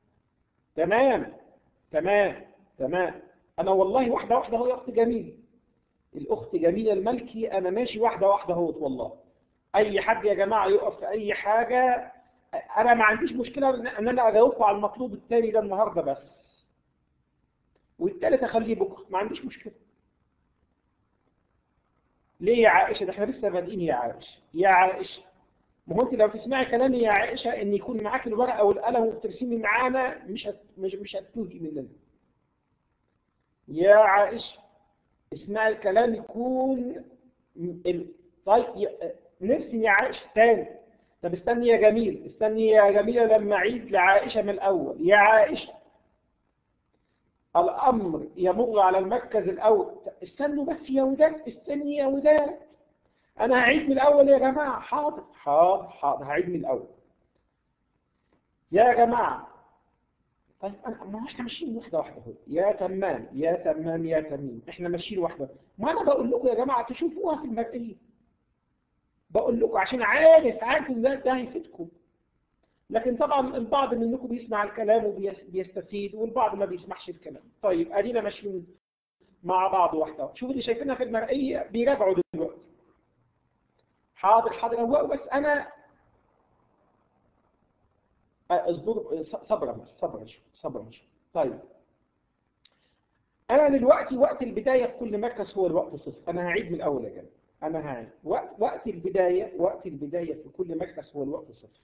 تمام تمام تمام أنا والله واحدة واحدة هو يا أخت جميل الأخت جميلة الملكي أنا ماشي واحدة واحدة اهوت والله أي حد يا جماعة يقف في أي حاجة انا ما عنديش مشكله ان انا اجاوبكم على المطلوب الثاني ده النهارده بس والثالث اخليه بكره ما عنديش مشكله ليه يا عائشه ده احنا لسه بادئين يا عائشه يا عائشه ما هو انت لو تسمعي كلامي يا عائشه ان يكون معاك الورقه والقلم وترسمي معانا مش هت... مش مش هتتوهي مننا يا عائشه اسمعي الكلام يكون ال... طيب نرسم يا عائشه تاني طب استني يا جميل استني يا جميلة لما أعيد لعائشة من الأول يا عائشة الأمر يمر على المركز الأول استنوا بس يا وداد استني يا وداد أنا هعيد من الأول يا جماعة حاضر حاضر حاضر هعيد من الأول يا جماعة طيب أنا ما احنا ماشيين واحدة واحدة اهو يا تمام يا تمام يا تمام احنا ماشيين واحدة ما أنا بقول لكم يا جماعة تشوفوها في المرئية بقول لكم عشان عارف عارف ان ده هيفيدكم لكن طبعا البعض منكم بيسمع الكلام وبيستفيد والبعض ما بيسمعش الكلام طيب ادينا ماشيين مع بعض واحده شوفوا اللي شايفينها في المرئيه بيراجعوا دلوقتي حاضر حاضر هو بس انا اصبر صبرا بس صبرا شوي صبرا شوي طيب انا دلوقتي وقت البداية في كل مركز هو الوقت صفر انا هعيد من الاول يا جماعة انا هعيد وقت وقت البداية وقت البداية في كل مركز هو الوقت صفر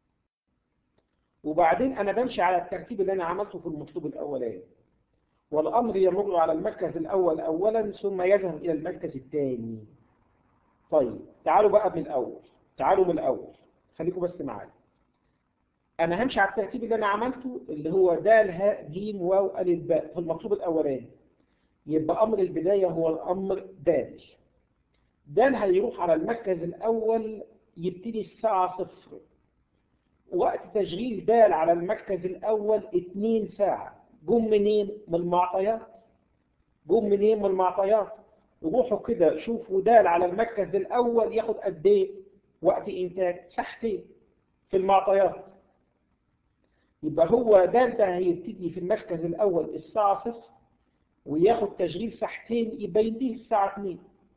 وبعدين انا بمشي على الترتيب اللي انا عملته في المطلوب الاولاني والامر يمر على المركز الاول اولا ثم يذهب الى المركز الثاني طيب تعالوا بقى من الاول تعالوا من الاول خليكم بس معايا انا همشي على الترتيب اللي انا عملته اللي هو د ه ج واو ا باء في المطلوب الاولاني يبقى امر البدايه هو الامر د د هيروح على المركز الاول يبتدي الساعه صفر وقت تشغيل د على المركز الاول 2 ساعه جم منين من المعطيات جم منين من المعطيات روحوا كده شوفوا د على المركز الاول ياخد قد ايه وقت انتاج ساعتين في المعطيات يبقى هو دالتا هيبتدي في المركز الأول الساعة صفر وياخد تشغيل ساعتين يبقى ينتهي الساعة 2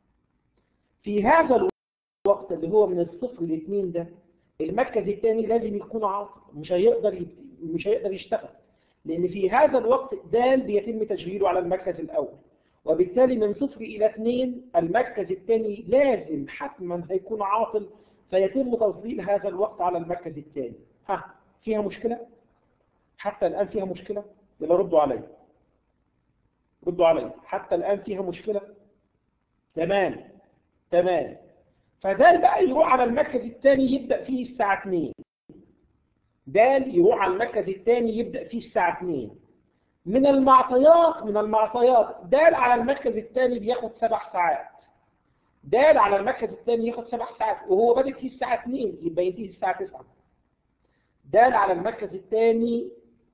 في هذا الوقت اللي هو من الصفر لاثنين ده المركز الثاني لازم يكون عاطل مش هيقدر يبت... مش هيقدر يشتغل لأن في هذا الوقت دال بيتم تشغيله على المركز الأول وبالتالي من صفر إلى اثنين المركز الثاني لازم حتما هيكون عاطل فيتم تفضيل هذا الوقت على المركز الثاني ها فيها مشكلة؟ حتى الآن فيها مشكلة يلا ردوا علي ردوا علي حتى الآن فيها مشكلة تمام تمام فدال بقى يروح على المركز الثاني يبدأ فيه الساعة 2 دال يروح على المركز الثاني يبدأ فيه الساعة 2 من المعطيات من المعطيات دال على المركز الثاني بياخد سبع ساعات دال على المركز الثاني ياخد سبع ساعات وهو بادئ فيه الساعة 2 يبقى ينتهي الساعة 9 دال على المركز الثاني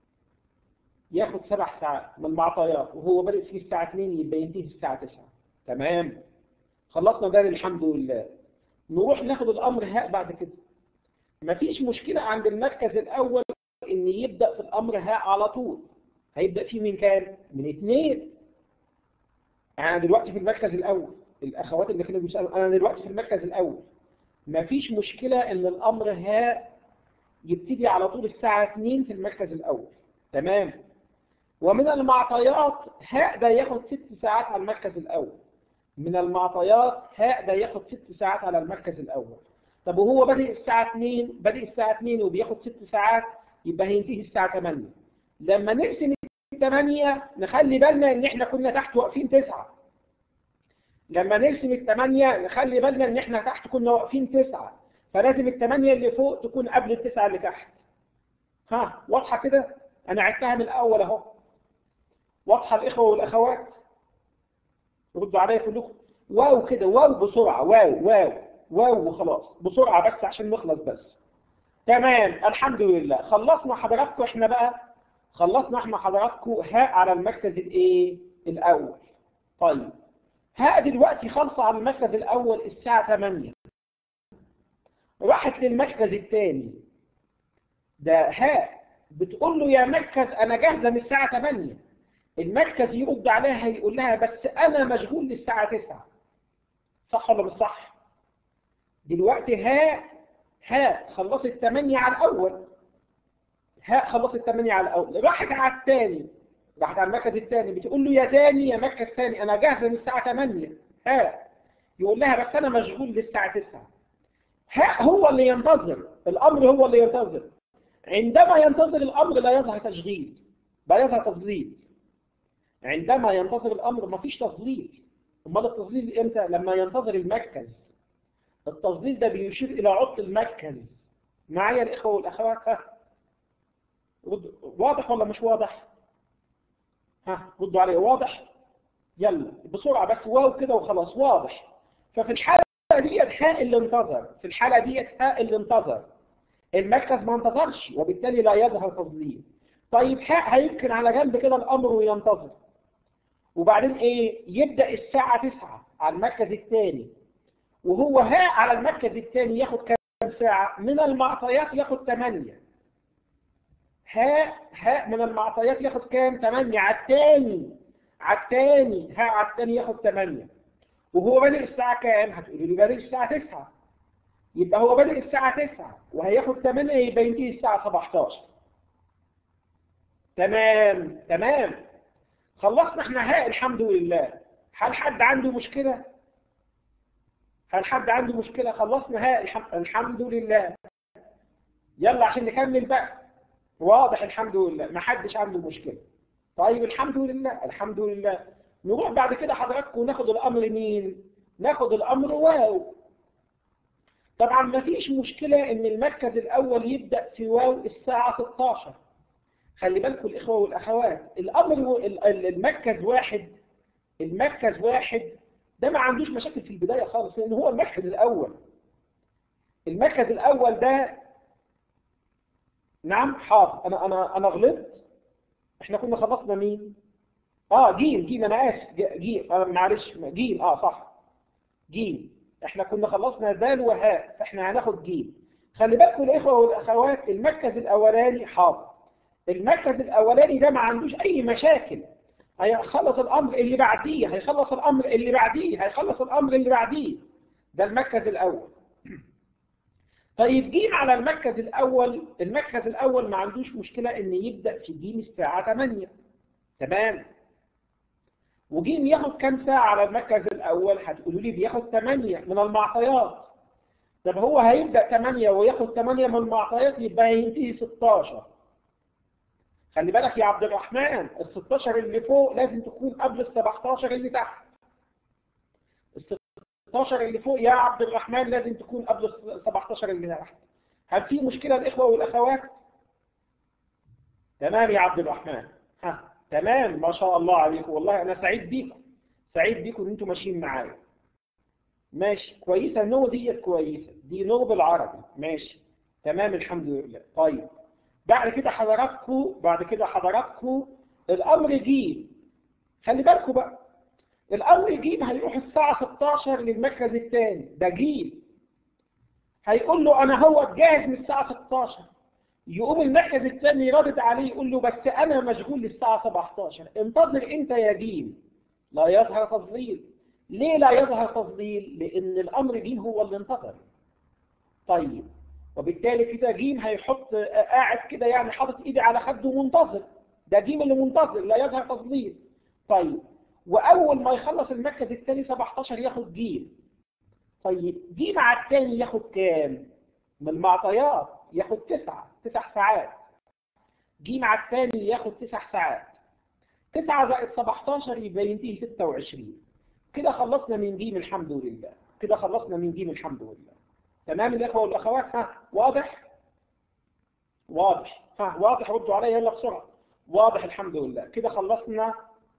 ياخد سبع ساعات من المعطيات وهو بادئ فيه الساعة 2 يبقى ينتهي الساعة 9 تمام خلصنا ده الحمد لله نروح ناخد الأمر هاء بعد كده مفيش مشكلة عند المركز الأول إن يبدأ في الأمر هاء على طول هيبدأ فيه من كام؟ من اثنين أنا دلوقتي في المركز الأول الأخوات اللي كانوا بيسألوا أنا دلوقتي في المركز الأول مفيش مشكلة إن الأمر هاء يبتدي على طول الساعة 2 في المركز الأول تمام ومن المعطيات هاء ده ياخد ست ساعات على المركز الأول من المعطيات هاء ده ياخد ست ساعات على المركز الأول طب وهو بادئ الساعة 2 بادئ الساعة 2 وبياخد ست ساعات يبقى هينتهي الساعة 8 لما نقسم الثمانية نخلي بالنا ان احنا كنا تحت واقفين تسعة لما نقسم الثمانية نخلي بالنا ان احنا تحت كنا واقفين تسعة فلازم الثمانية اللي فوق تكون قبل التسعة اللي تحت ها واضحة كده انا عدتها من الاول اهو واضحة الاخوة والاخوات ردوا عليا كلكم واو كده واو بسرعة واو واو واو وخلاص بسرعة بس عشان نخلص بس تمام الحمد لله خلصنا حضراتكم احنا بقى خلصنا احنا حضراتكم هاء على المركز الايه الاول طيب هاء دلوقتي خلص على المركز الاول الساعة 8 راحت للمركز الثاني ده هاء بتقول له يا مركز انا جاهزة من الساعة 8 المركز يرد عليها يقول لها بس انا مشغول للساعة 9 صح ولا مش صح دلوقتي هاء هاء خلصت 8 على الاول هاء خلصت 8 على الاول راحت على الثاني راحت على المركز الثاني بتقول له يا ثاني يا مركز ثاني انا جاهزه من الساعه 8 هاء يقول لها بس انا مشغول للساعه 9 هاء هو اللي ينتظر الامر هو اللي ينتظر عندما ينتظر الامر لا يظهر تشغيل لا يظهر تفضيل عندما ينتظر الامر ما فيش تفضيل امال التفضيل امتى لما ينتظر المركز التفضيل ده بيشير الى عطل المركز معايا الاخوه والاخوات ها واضح ولا مش واضح ها ردوا علي واضح يلا بسرعة بس واو كده وخلاص واضح ففي الحالة ديت هاء اللي انتظر في الحالة ديت هاء اللي انتظر المركز ما انتظرش وبالتالي لا يظهر تفضيل طيب هاء هيمكن على جنب كده الأمر وينتظر وبعدين ايه يبدأ الساعة 9 على المركز الثاني وهو هاء على المركز الثاني ياخد كام ساعة من المعطيات ياخد 8 هاء هاء من المعطيات ياخد كام 8 على الثاني على الثاني هاء على الثاني ياخد 8 وهو بادئ الساعة كام هتقولي لي بادئ الساعة 9 يبقى هو بادئ الساعة 9 وهياخد 8 يبقى ينتهي الساعة 17 تمام تمام خلصنا احنا هاء الحمد لله هل حد عنده مشكلة هل حد عنده مشكلة خلصنا هاء الحم... الحمد لله يلا عشان نكمل بقى واضح الحمد لله ما حدش عنده مشكلة طيب الحمد لله الحمد لله نروح بعد كده حضراتكم ناخد الأمر مين ناخد الأمر واو طبعا ما فيش مشكلة ان المركز الأول يبدأ في واو الساعة 16 خلي بالكم الإخوة والأخوات الأمر المركز واحد المركز واحد ده ما عندوش مشاكل في البداية خالص لأن هو المركز الأول المركز الأول ده نعم حاضر أنا أنا أنا غلطت إحنا كنا خلصنا مين؟ آه جيم جيم أنا آسف جيم أنا معلش جيم آه صح جيم إحنا كنا خلصنا دال وهاء فإحنا هناخد جيم خلي بالكم الإخوة والأخوات المركز الأولاني حاضر المركز الأولاني ده ما عندوش أي مشاكل هيخلص الأمر اللي بعديه هيخلص الأمر اللي بعديه هيخلص الأمر اللي بعديه ده المركز الأول طيب جيم على المركز الأول المركز الأول ما عندوش مشكلة إن يبدأ في جيم الساعة 8 تمام وجيم ياخد كام ساعة على المركز الأول هتقولوا لي بياخد 8 من المعطيات طب هو هيبدأ 8 وياخد 8 من المعطيات يبقى هينتهي 16 خلي بالك يا عبد الرحمن ال 16 اللي فوق لازم تكون قبل ال 17 اللي تحت ال 16 اللي فوق يا عبد الرحمن لازم تكون قبل ال 17 اللي تحت هل في مشكلة الإخوة والأخوات؟ تمام يا عبد الرحمن ها تمام ما شاء الله عليكم والله أنا سعيد بيكم سعيد بيكم إن أنتم ماشيين معايا ماشي كويسة نو ديت كويسة دي نو بالعربي ماشي تمام الحمد لله طيب بعد كده حضراتكم بعد كده حضراتكم الامر جيم خلي بالكم بقى الامر جيم هيروح الساعة 16 للمركز الثاني ده جيم هيقول له انا هو جاهز من الساعة 16 يقوم المركز الثاني رادد عليه يقول له بس انا مشغول للساعة 17 انتظر انت يا جيم لا يظهر تفضيل ليه لا يظهر تفضيل لان الامر جيم هو اللي انتظر طيب وبالتالي كده جيم هيحط قاعد كده يعني حاطط ايدي على خده منتظر ده جيم اللي منتظر لا يظهر تفضيل طيب واول ما يخلص المركز الثاني 17 ياخد جيم طيب جيم على الثاني ياخد كام من المعطيات ياخد تسعة تسع ساعات جيم على الثاني ياخد تسع ساعات 9 زائد 17 يبقى ينتهي 26 كده خلصنا من جيم الحمد لله كده خلصنا من جيم الحمد لله تمام الإخوة والأخوات ها واضح واضح ها واضح ردوا عليا يلا بسرعة واضح الحمد لله كده خلصنا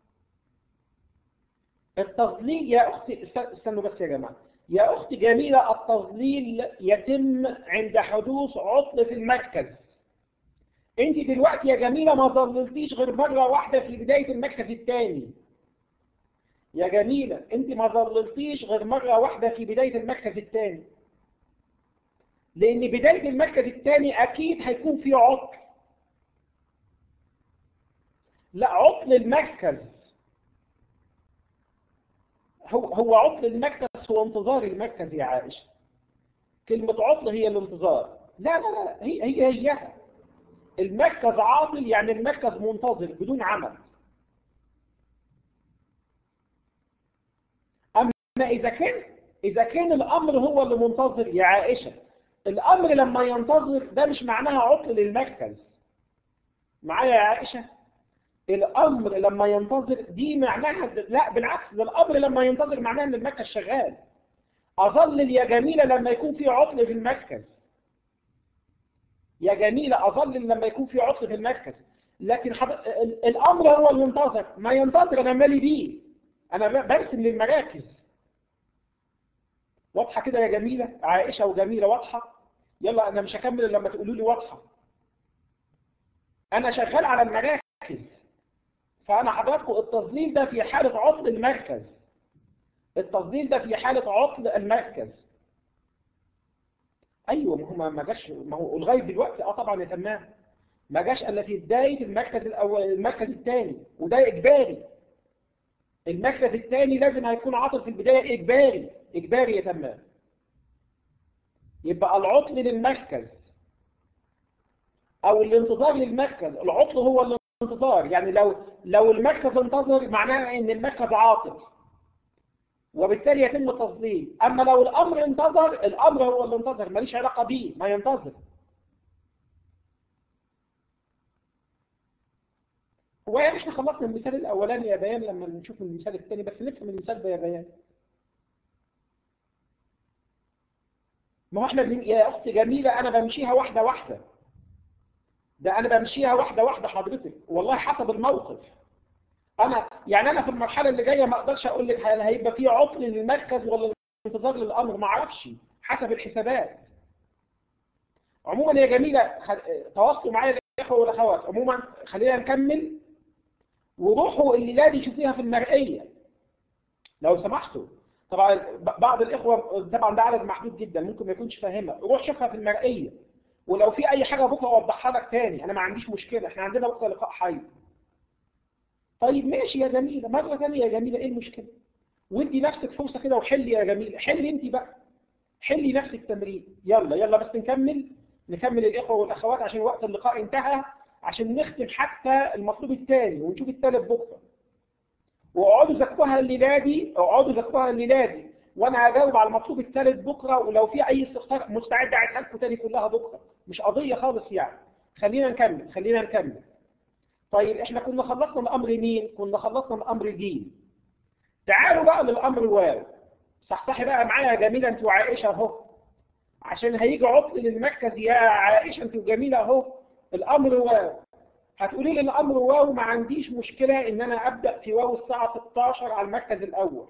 التظليل يا أختي استنوا بس يا جماعة يا أختي جميلة التظليل يتم عند حدوث عطل في المركز انت دلوقتي يا جميلة ما ظللتيش غير مرة واحدة في بداية المركز الثاني يا جميلة انت ما ظللتيش غير مرة واحدة في بداية المركز الثاني لأن بداية المركز الثاني أكيد هيكون في عطل لا عطل المركز هو هو عطل المركز هو انتظار المركز يا عائشة كلمة عطل هي الانتظار لا لا لا هي هي هي المركز عاطل يعني المركز منتظر بدون عمل أما إذا كان إذا كان الأمر هو اللي منتظر يا عائشة الأمر لما ينتظر ده مش معناها عطل للمركز معايا يا عائشة الأمر لما ينتظر دي معناها لا بالعكس ده الأمر لما ينتظر معناها إن المركز شغال أظلل يا جميلة لما يكون في عطل في المركز يا جميلة أظلل لما يكون في عطل في المركز لكن حض... الأمر هو المنتظر ما ينتظر أنا مالي بيه أنا برسم للمراكز واضحة كده يا جميلة عائشة وجميلة واضحة يلا أنا مش هكمل لما تقولوا لي واضحة أنا شغال على المراكز فأنا حضراتكم التظليل ده في حالة عطل المركز التظليل ده في حالة عطل المركز أيوة ما هو ما جاش ما هو لغاية دلوقتي أه طبعا يا تمام ما جاش إلا في بداية المركز الأول المركز الثاني وده إجباري المركز الثاني لازم هيكون عاطل في البداية إجباري إجباري يا تمام يبقى العطل للمركز أو الانتظار للمركز العطل هو انتظار يعني لو لو المركز انتظر معناه ان المركز عاطل وبالتالي يتم التظليل اما لو الامر انتظر الامر هو اللي انتظر ماليش علاقه بيه ما ينتظر ويعني احنا خلصنا المثال الاولاني يا بيان لما نشوف المثال الثاني بس نفهم المثال ده يا بيان ما هو احنا بن... يا اخت جميله انا بمشيها واحده واحده ده انا بمشيها واحده واحده حضرتك والله حسب الموقف انا يعني انا في المرحله اللي جايه ما اقدرش اقول لك هل هيبقى في عطل للمركز ولا انتظار للامر ما اعرفش حسب الحسابات عموما يا جميله تواصلوا معايا الاخوه والاخوات عموما خلينا نكمل وروحوا الليله دي شوفيها في المرئيه لو سمحتوا طبعا بعض الاخوه طبعا ده عدد محدود جدا ممكن ما يكونش فاهمها روح شوفها في المرئيه ولو في اي حاجه بكره اوضحها لك تاني انا ما عنديش مشكله احنا عندنا بكره لقاء حي طيب ماشي يا جميله مره ثانيه يا جميله ايه المشكله وادي نفسك فرصه كده وحلي يا جميله حلي انت بقى حلي نفسك تمرين يلا يلا بس نكمل نكمل الاخوه والاخوات عشان وقت اللقاء انتهى عشان نختم حتى المطلوب الثاني ونشوف الثالث بكره واقعدوا ذاكروها الليله دي اقعدوا ذاكروها الليله دي وانا هجاوب على المطلوب الثالث بكره ولو في اي استفسار مستعد اعيدها لكم تاني كلها بكره مش قضيه خالص يعني خلينا نكمل خلينا نكمل طيب احنا كنا خلصنا الامر مين كنا خلصنا الامر جيم تعالوا بقى للامر واو صحصحي بقى معايا يا جميله انت وعائشه اهو عشان هيجي عطل للمركز يا عائشه انت وجميله اهو الامر واو هتقولي لي الامر واو ما عنديش مشكله ان انا ابدا في واو الساعه 16 على المركز الاول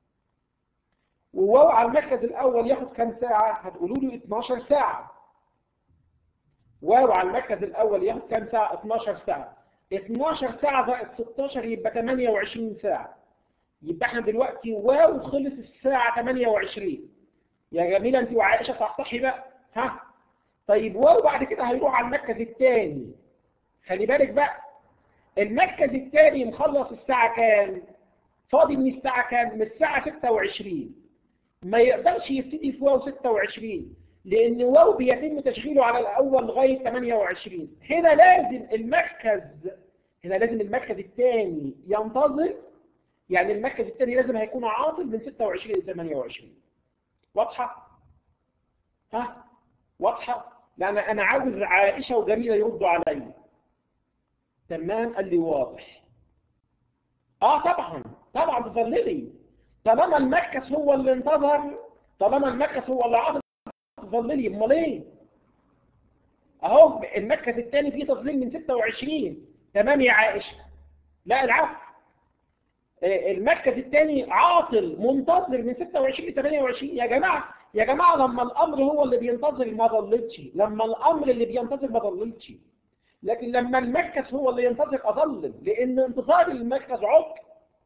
وواو على المركز الاول ياخد كام ساعه هتقولوا لي 12 ساعه واو على المركز الاول ياخد كام ساعه 12 ساعه 12 ساعه زائد 16 يبقى 28 ساعه يبقى احنا دلوقتي واو خلص الساعه 28 يا جميله انت وعائشه صحصحي بقى ها طيب واو بعد كده هيروح على المركز الثاني خلي بالك بقى المركز الثاني مخلص الساعه كام فاضي من الساعه كام من الساعه 26 ما يقدرش يبتدي في واو 26 لان واو بيتم تشغيله على الاول لغايه 28 هنا لازم المركز هنا لازم المركز الثاني ينتظر يعني المركز الثاني لازم هيكون عاطل من 26 ل 28 واضحه ها واضحه لان انا عاوز عائشه وجميله يردوا عليا تمام قال لي واضح اه طبعا طبعا تظللي طالما المركز هو اللي انتظر طالما المركز هو اللي عاطل تظللي امال ايه اهو المركز الثاني فيه تظليل من 26 تمام يا عائشه لا العفو المركز الثاني عاطل منتظر من 26 ل 28 يا جماعه يا جماعه لما الامر هو اللي بينتظر ما ضللتش لما الامر اللي بينتظر ما ضللتش لكن لما المركز هو اللي ينتظر اضلل لان انتظار المركز عطل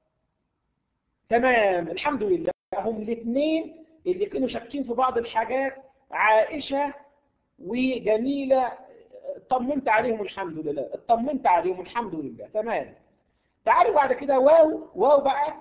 تمام الحمد لله هم الاثنين اللي كانوا شاكين في بعض الحاجات عائشه وجميله اطمنت عليهم الحمد لله اطمنت عليهم الحمد لله تمام تعالوا بعد كده واو واو بقى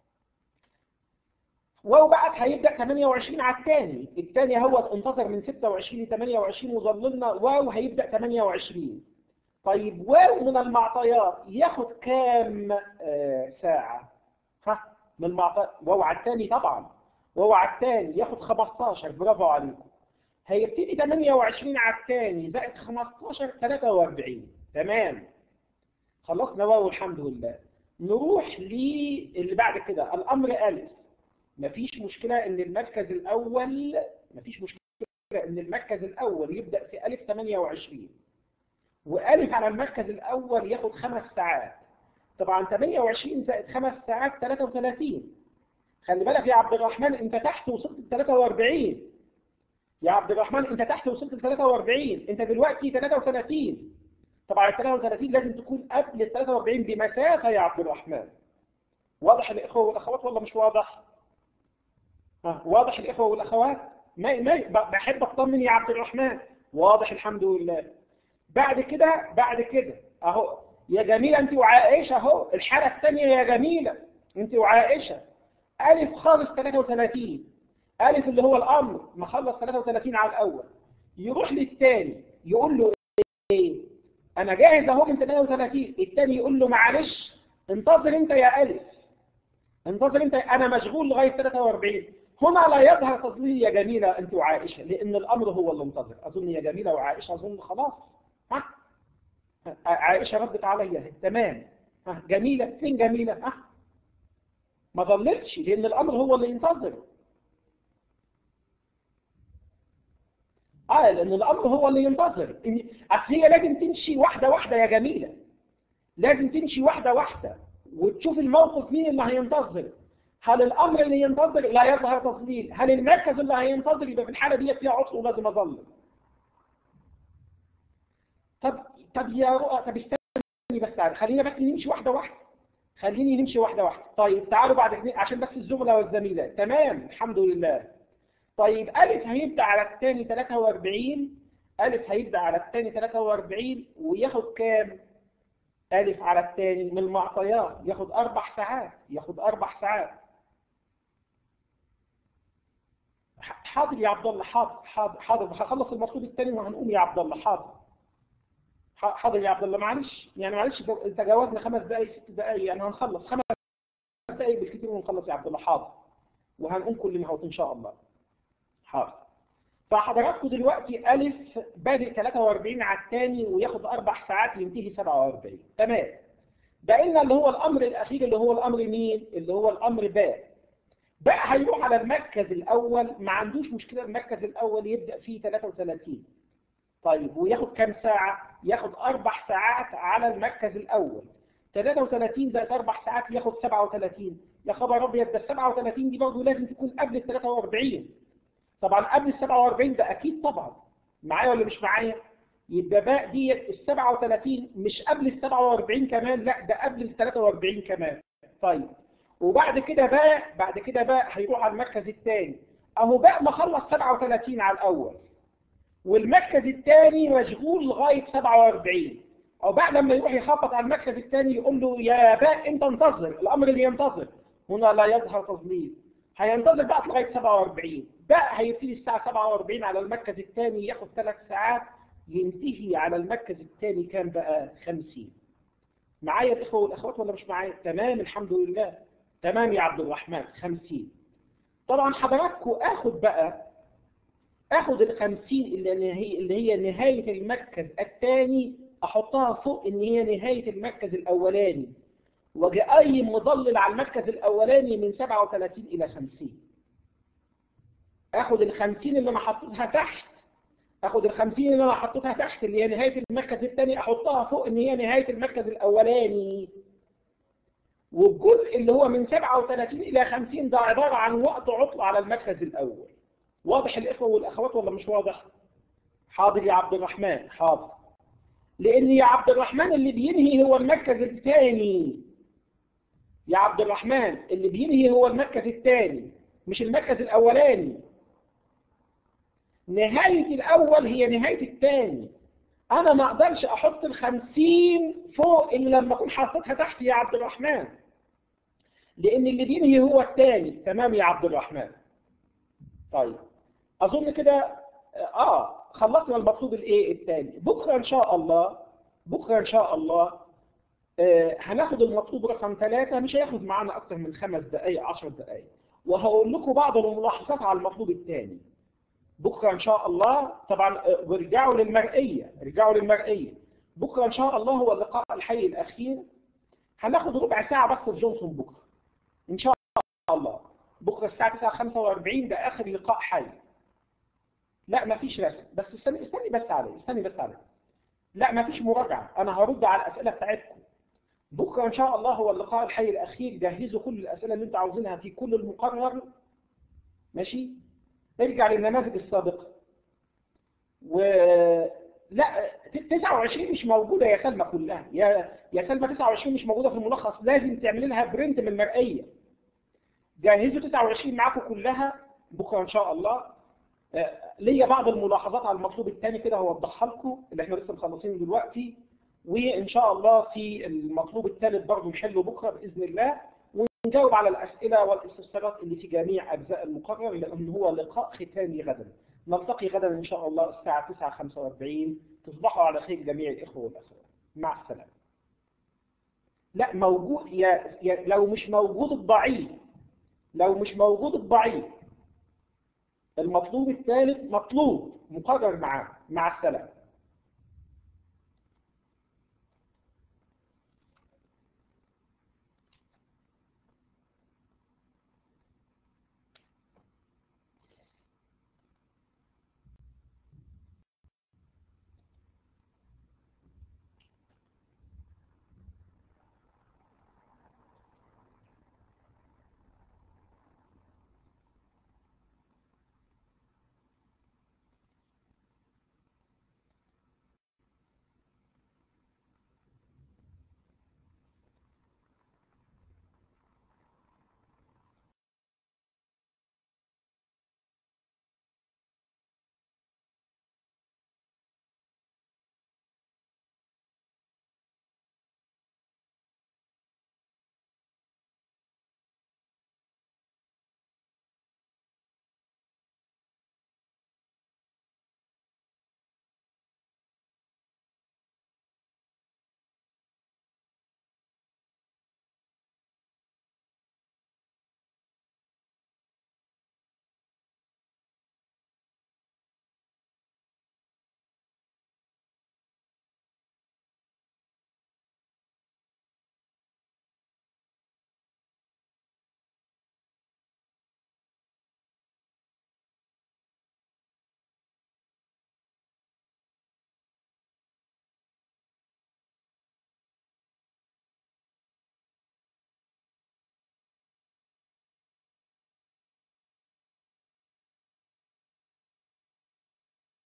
واو بقى هيبدا 28 على الثاني الثاني هو انتظر من 26 ل 28 وظللنا واو هيبدا 28 طيب واو من المعطيات ياخد كام آه ساعه ها من المعطيات واو على الثاني طبعا واو على الثاني ياخد 15 برافو عليكم هيبتدي 28 على الثاني زائد 15 43 تمام خلصنا واو الحمد لله نروح للي بعد كده الامر الف مفيش مشكله ان المركز الاول مفيش مشكله ان المركز الاول يبدا في الف 28 والف على المركز الاول ياخد خمس ساعات طبعا 28 زائد خمس ساعات 33 خلي بالك يا عبد الرحمن انت تحت وصلت ل 43 يا عبد الرحمن انت تحت وصلت ل 43 انت دلوقتي 33 طبعا ال 33 لازم تكون قبل ال 43 بمسافه يا عبد الرحمن واضح الاخوه والاخوات ولا مش واضح ها واضح الاخوه والاخوات ما ما بحب اطمن يا عبد الرحمن واضح الحمد لله بعد كده بعد كده اهو يا جميله انت وعائشه اهو الحاله الثانيه يا جميله انت وعائشه الف خالص 33 الف اللي هو الامر مخلص 33 على الاول يروح للثاني يقول له ايه انا جاهز اهو من 38 الثاني يقول له معلش انتظر انت يا الف انتظر انت انا مشغول لغايه 43 هنا لا يظهر تضليل يا جميله انت وعائشه لان الامر هو اللي منتظر اظن يا جميله وعائشه اظن خلاص ها عائشه ردت عليا تمام ها جميله فين جميله ها ما ضلتش لان الامر هو اللي ينتظر اه لان الامر هو اللي ينتظر اصل هي لازم تمشي واحده واحده يا جميله لازم تمشي واحده واحده وتشوف الموقف مين اللي هينتظر هل الامر اللي ينتظر لا يظهر تضليل هل المركز اللي هينتظر يبقى في الحاله دي فيها عطل ولازم اظلم طب طب يا رؤى طب استني بس تعالى خلينا بس نمشي واحده واحده خليني نمشي واحده واحده طيب تعالوا بعد كده عشان بس الزملاء والزميلات تمام الحمد لله طيب ألف هيبدأ على الثاني 43 ألف هيبدأ على الثاني 43 وياخد كام؟ ألف على الثاني من المعطيات ياخد أربع ساعات ياخد أربع ساعات حاضر يا عبد الله حاضر حاضر حاضر هخلص المطلوب الثاني وهنقوم يا عبد الله حاضر حاضر يا عبد الله معلش يعني معلش تجاوزنا خمس دقايق ست دقايق يعني هنخلص خمس دقايق بالكثير ونخلص يا عبد الله حاضر وهنقوم كل ما إن شاء الله حاضر فحضراتكم دلوقتي ألف بادئ 43 على الثاني وياخد أربع ساعات ينتهي 47 تمام بقينا اللي هو الأمر الأخير اللي هو الأمر مين؟ اللي هو الأمر باء باء هيروح على المركز الأول ما عندوش مشكلة المركز الأول يبدأ فيه 33 طيب وياخد كام ساعة؟ ياخد أربع ساعات على المركز الأول 33 زائد أربع ساعات ياخد 37 يا خبر أبيض ده 37 دي برضه لازم تكون قبل ال 43 طبعا قبل ال 47 ده اكيد طبعا معايا ولا مش معايا يبقى باء ديت ال 37 مش قبل ال 47 كمان لا ده قبل ال 43 كمان طيب وبعد كده باء بعد كده باء هيروح على المركز الثاني اهو باء ما خلص 37 على الاول والمركز الثاني مشغول لغايه 47 او بعد لما يروح يخبط على المركز الثاني يقول له يا باء انت انتظر الامر اللي ينتظر هنا لا يظهر تظليل هينتظر بقى لغايه 47 بقى هيبتدي الساعة 47 على المركز الثاني ياخد ثلاث ساعات ينتهي على المركز الثاني كام بقى 50 معايا الإخوة والأخوات ولا مش معايا تمام الحمد لله تمام يا عبد الرحمن 50 طبعا حضراتكم اخد بقى اخد ال 50 اللي هي اللي هي نهاية المركز الثاني احطها فوق ان هي نهاية المركز الاولاني واجي اي مضلل على المركز الاولاني من 37 الى 50 اخد ال 50 اللي انا حطيتها تحت اخد ال 50 اللي انا حطيتها تحت اللي هي نهايه المركز الثاني احطها فوق ان هي نهايه المركز الاولاني والجزء اللي هو من 37 الى 50 ده عباره عن وقت عطل على المركز الاول واضح الاخوه والاخوات ولا مش واضح حاضر يا عبد الرحمن حاضر لان يا عبد الرحمن اللي بينهي هو المركز الثاني يا عبد الرحمن اللي بينهي هو المركز الثاني مش المركز الاولاني نهاية الأول هي نهاية الثاني أنا ما أقدرش أحط الخمسين فوق إلا لما أكون حاططها تحت يا عبد الرحمن لأن اللي بينهي هو الثاني تمام يا عبد الرحمن طيب أظن كده آه خلصنا المطلوب الإيه الثاني بكرة إن شاء الله بكرة إن شاء الله آه هناخد المطلوب رقم ثلاثة مش هياخد معانا أكثر من خمس دقايق عشر دقايق وهقول لكم بعض الملاحظات على المطلوب الثاني بكرة إن شاء الله طبعا ارجعوا للمرئية ارجعوا للمرئية بكرة إن شاء الله هو اللقاء الحي الأخير هناخد ربع ساعة بس في جونسون بكرة إن شاء الله بكرة الساعة 9:45 ده آخر لقاء حي لا ما فيش رسم بس استني استني بس علي استني بس علي لا ما فيش مراجعة أنا هرد على الأسئلة بتاعتكم بكرة إن شاء الله هو اللقاء الحي الأخير جهزوا كل الأسئلة اللي أنتوا عاوزينها في كل المقرر ماشي ارجع للنماذج السابقة و لا 29 مش موجودة يا سلمى كلها يا يا سلمى 29 مش موجودة في الملخص لازم تعمل لها برنت من المرئية جهزوا 29 معاكم كلها بكرة إن شاء الله ليا بعض الملاحظات على المطلوب الثاني كده هوضحها لكم اللي احنا لسه مخلصينه دلوقتي وإن شاء الله في المطلوب الثالث برضه نحله بكرة بإذن الله ونجاوب على الأسئلة والاستفسارات اللي في جميع أجزاء المقرر لأن هو لقاء ختامي غدا نلتقي غدا إن شاء الله الساعة 9:45 تصبحوا على خير جميع الإخوة والأخوات مع السلامة لا موجود يا, يا لو مش موجود الضعيف لو مش موجود الضعيف المطلوب الثالث مطلوب مقرر معاه مع السلامة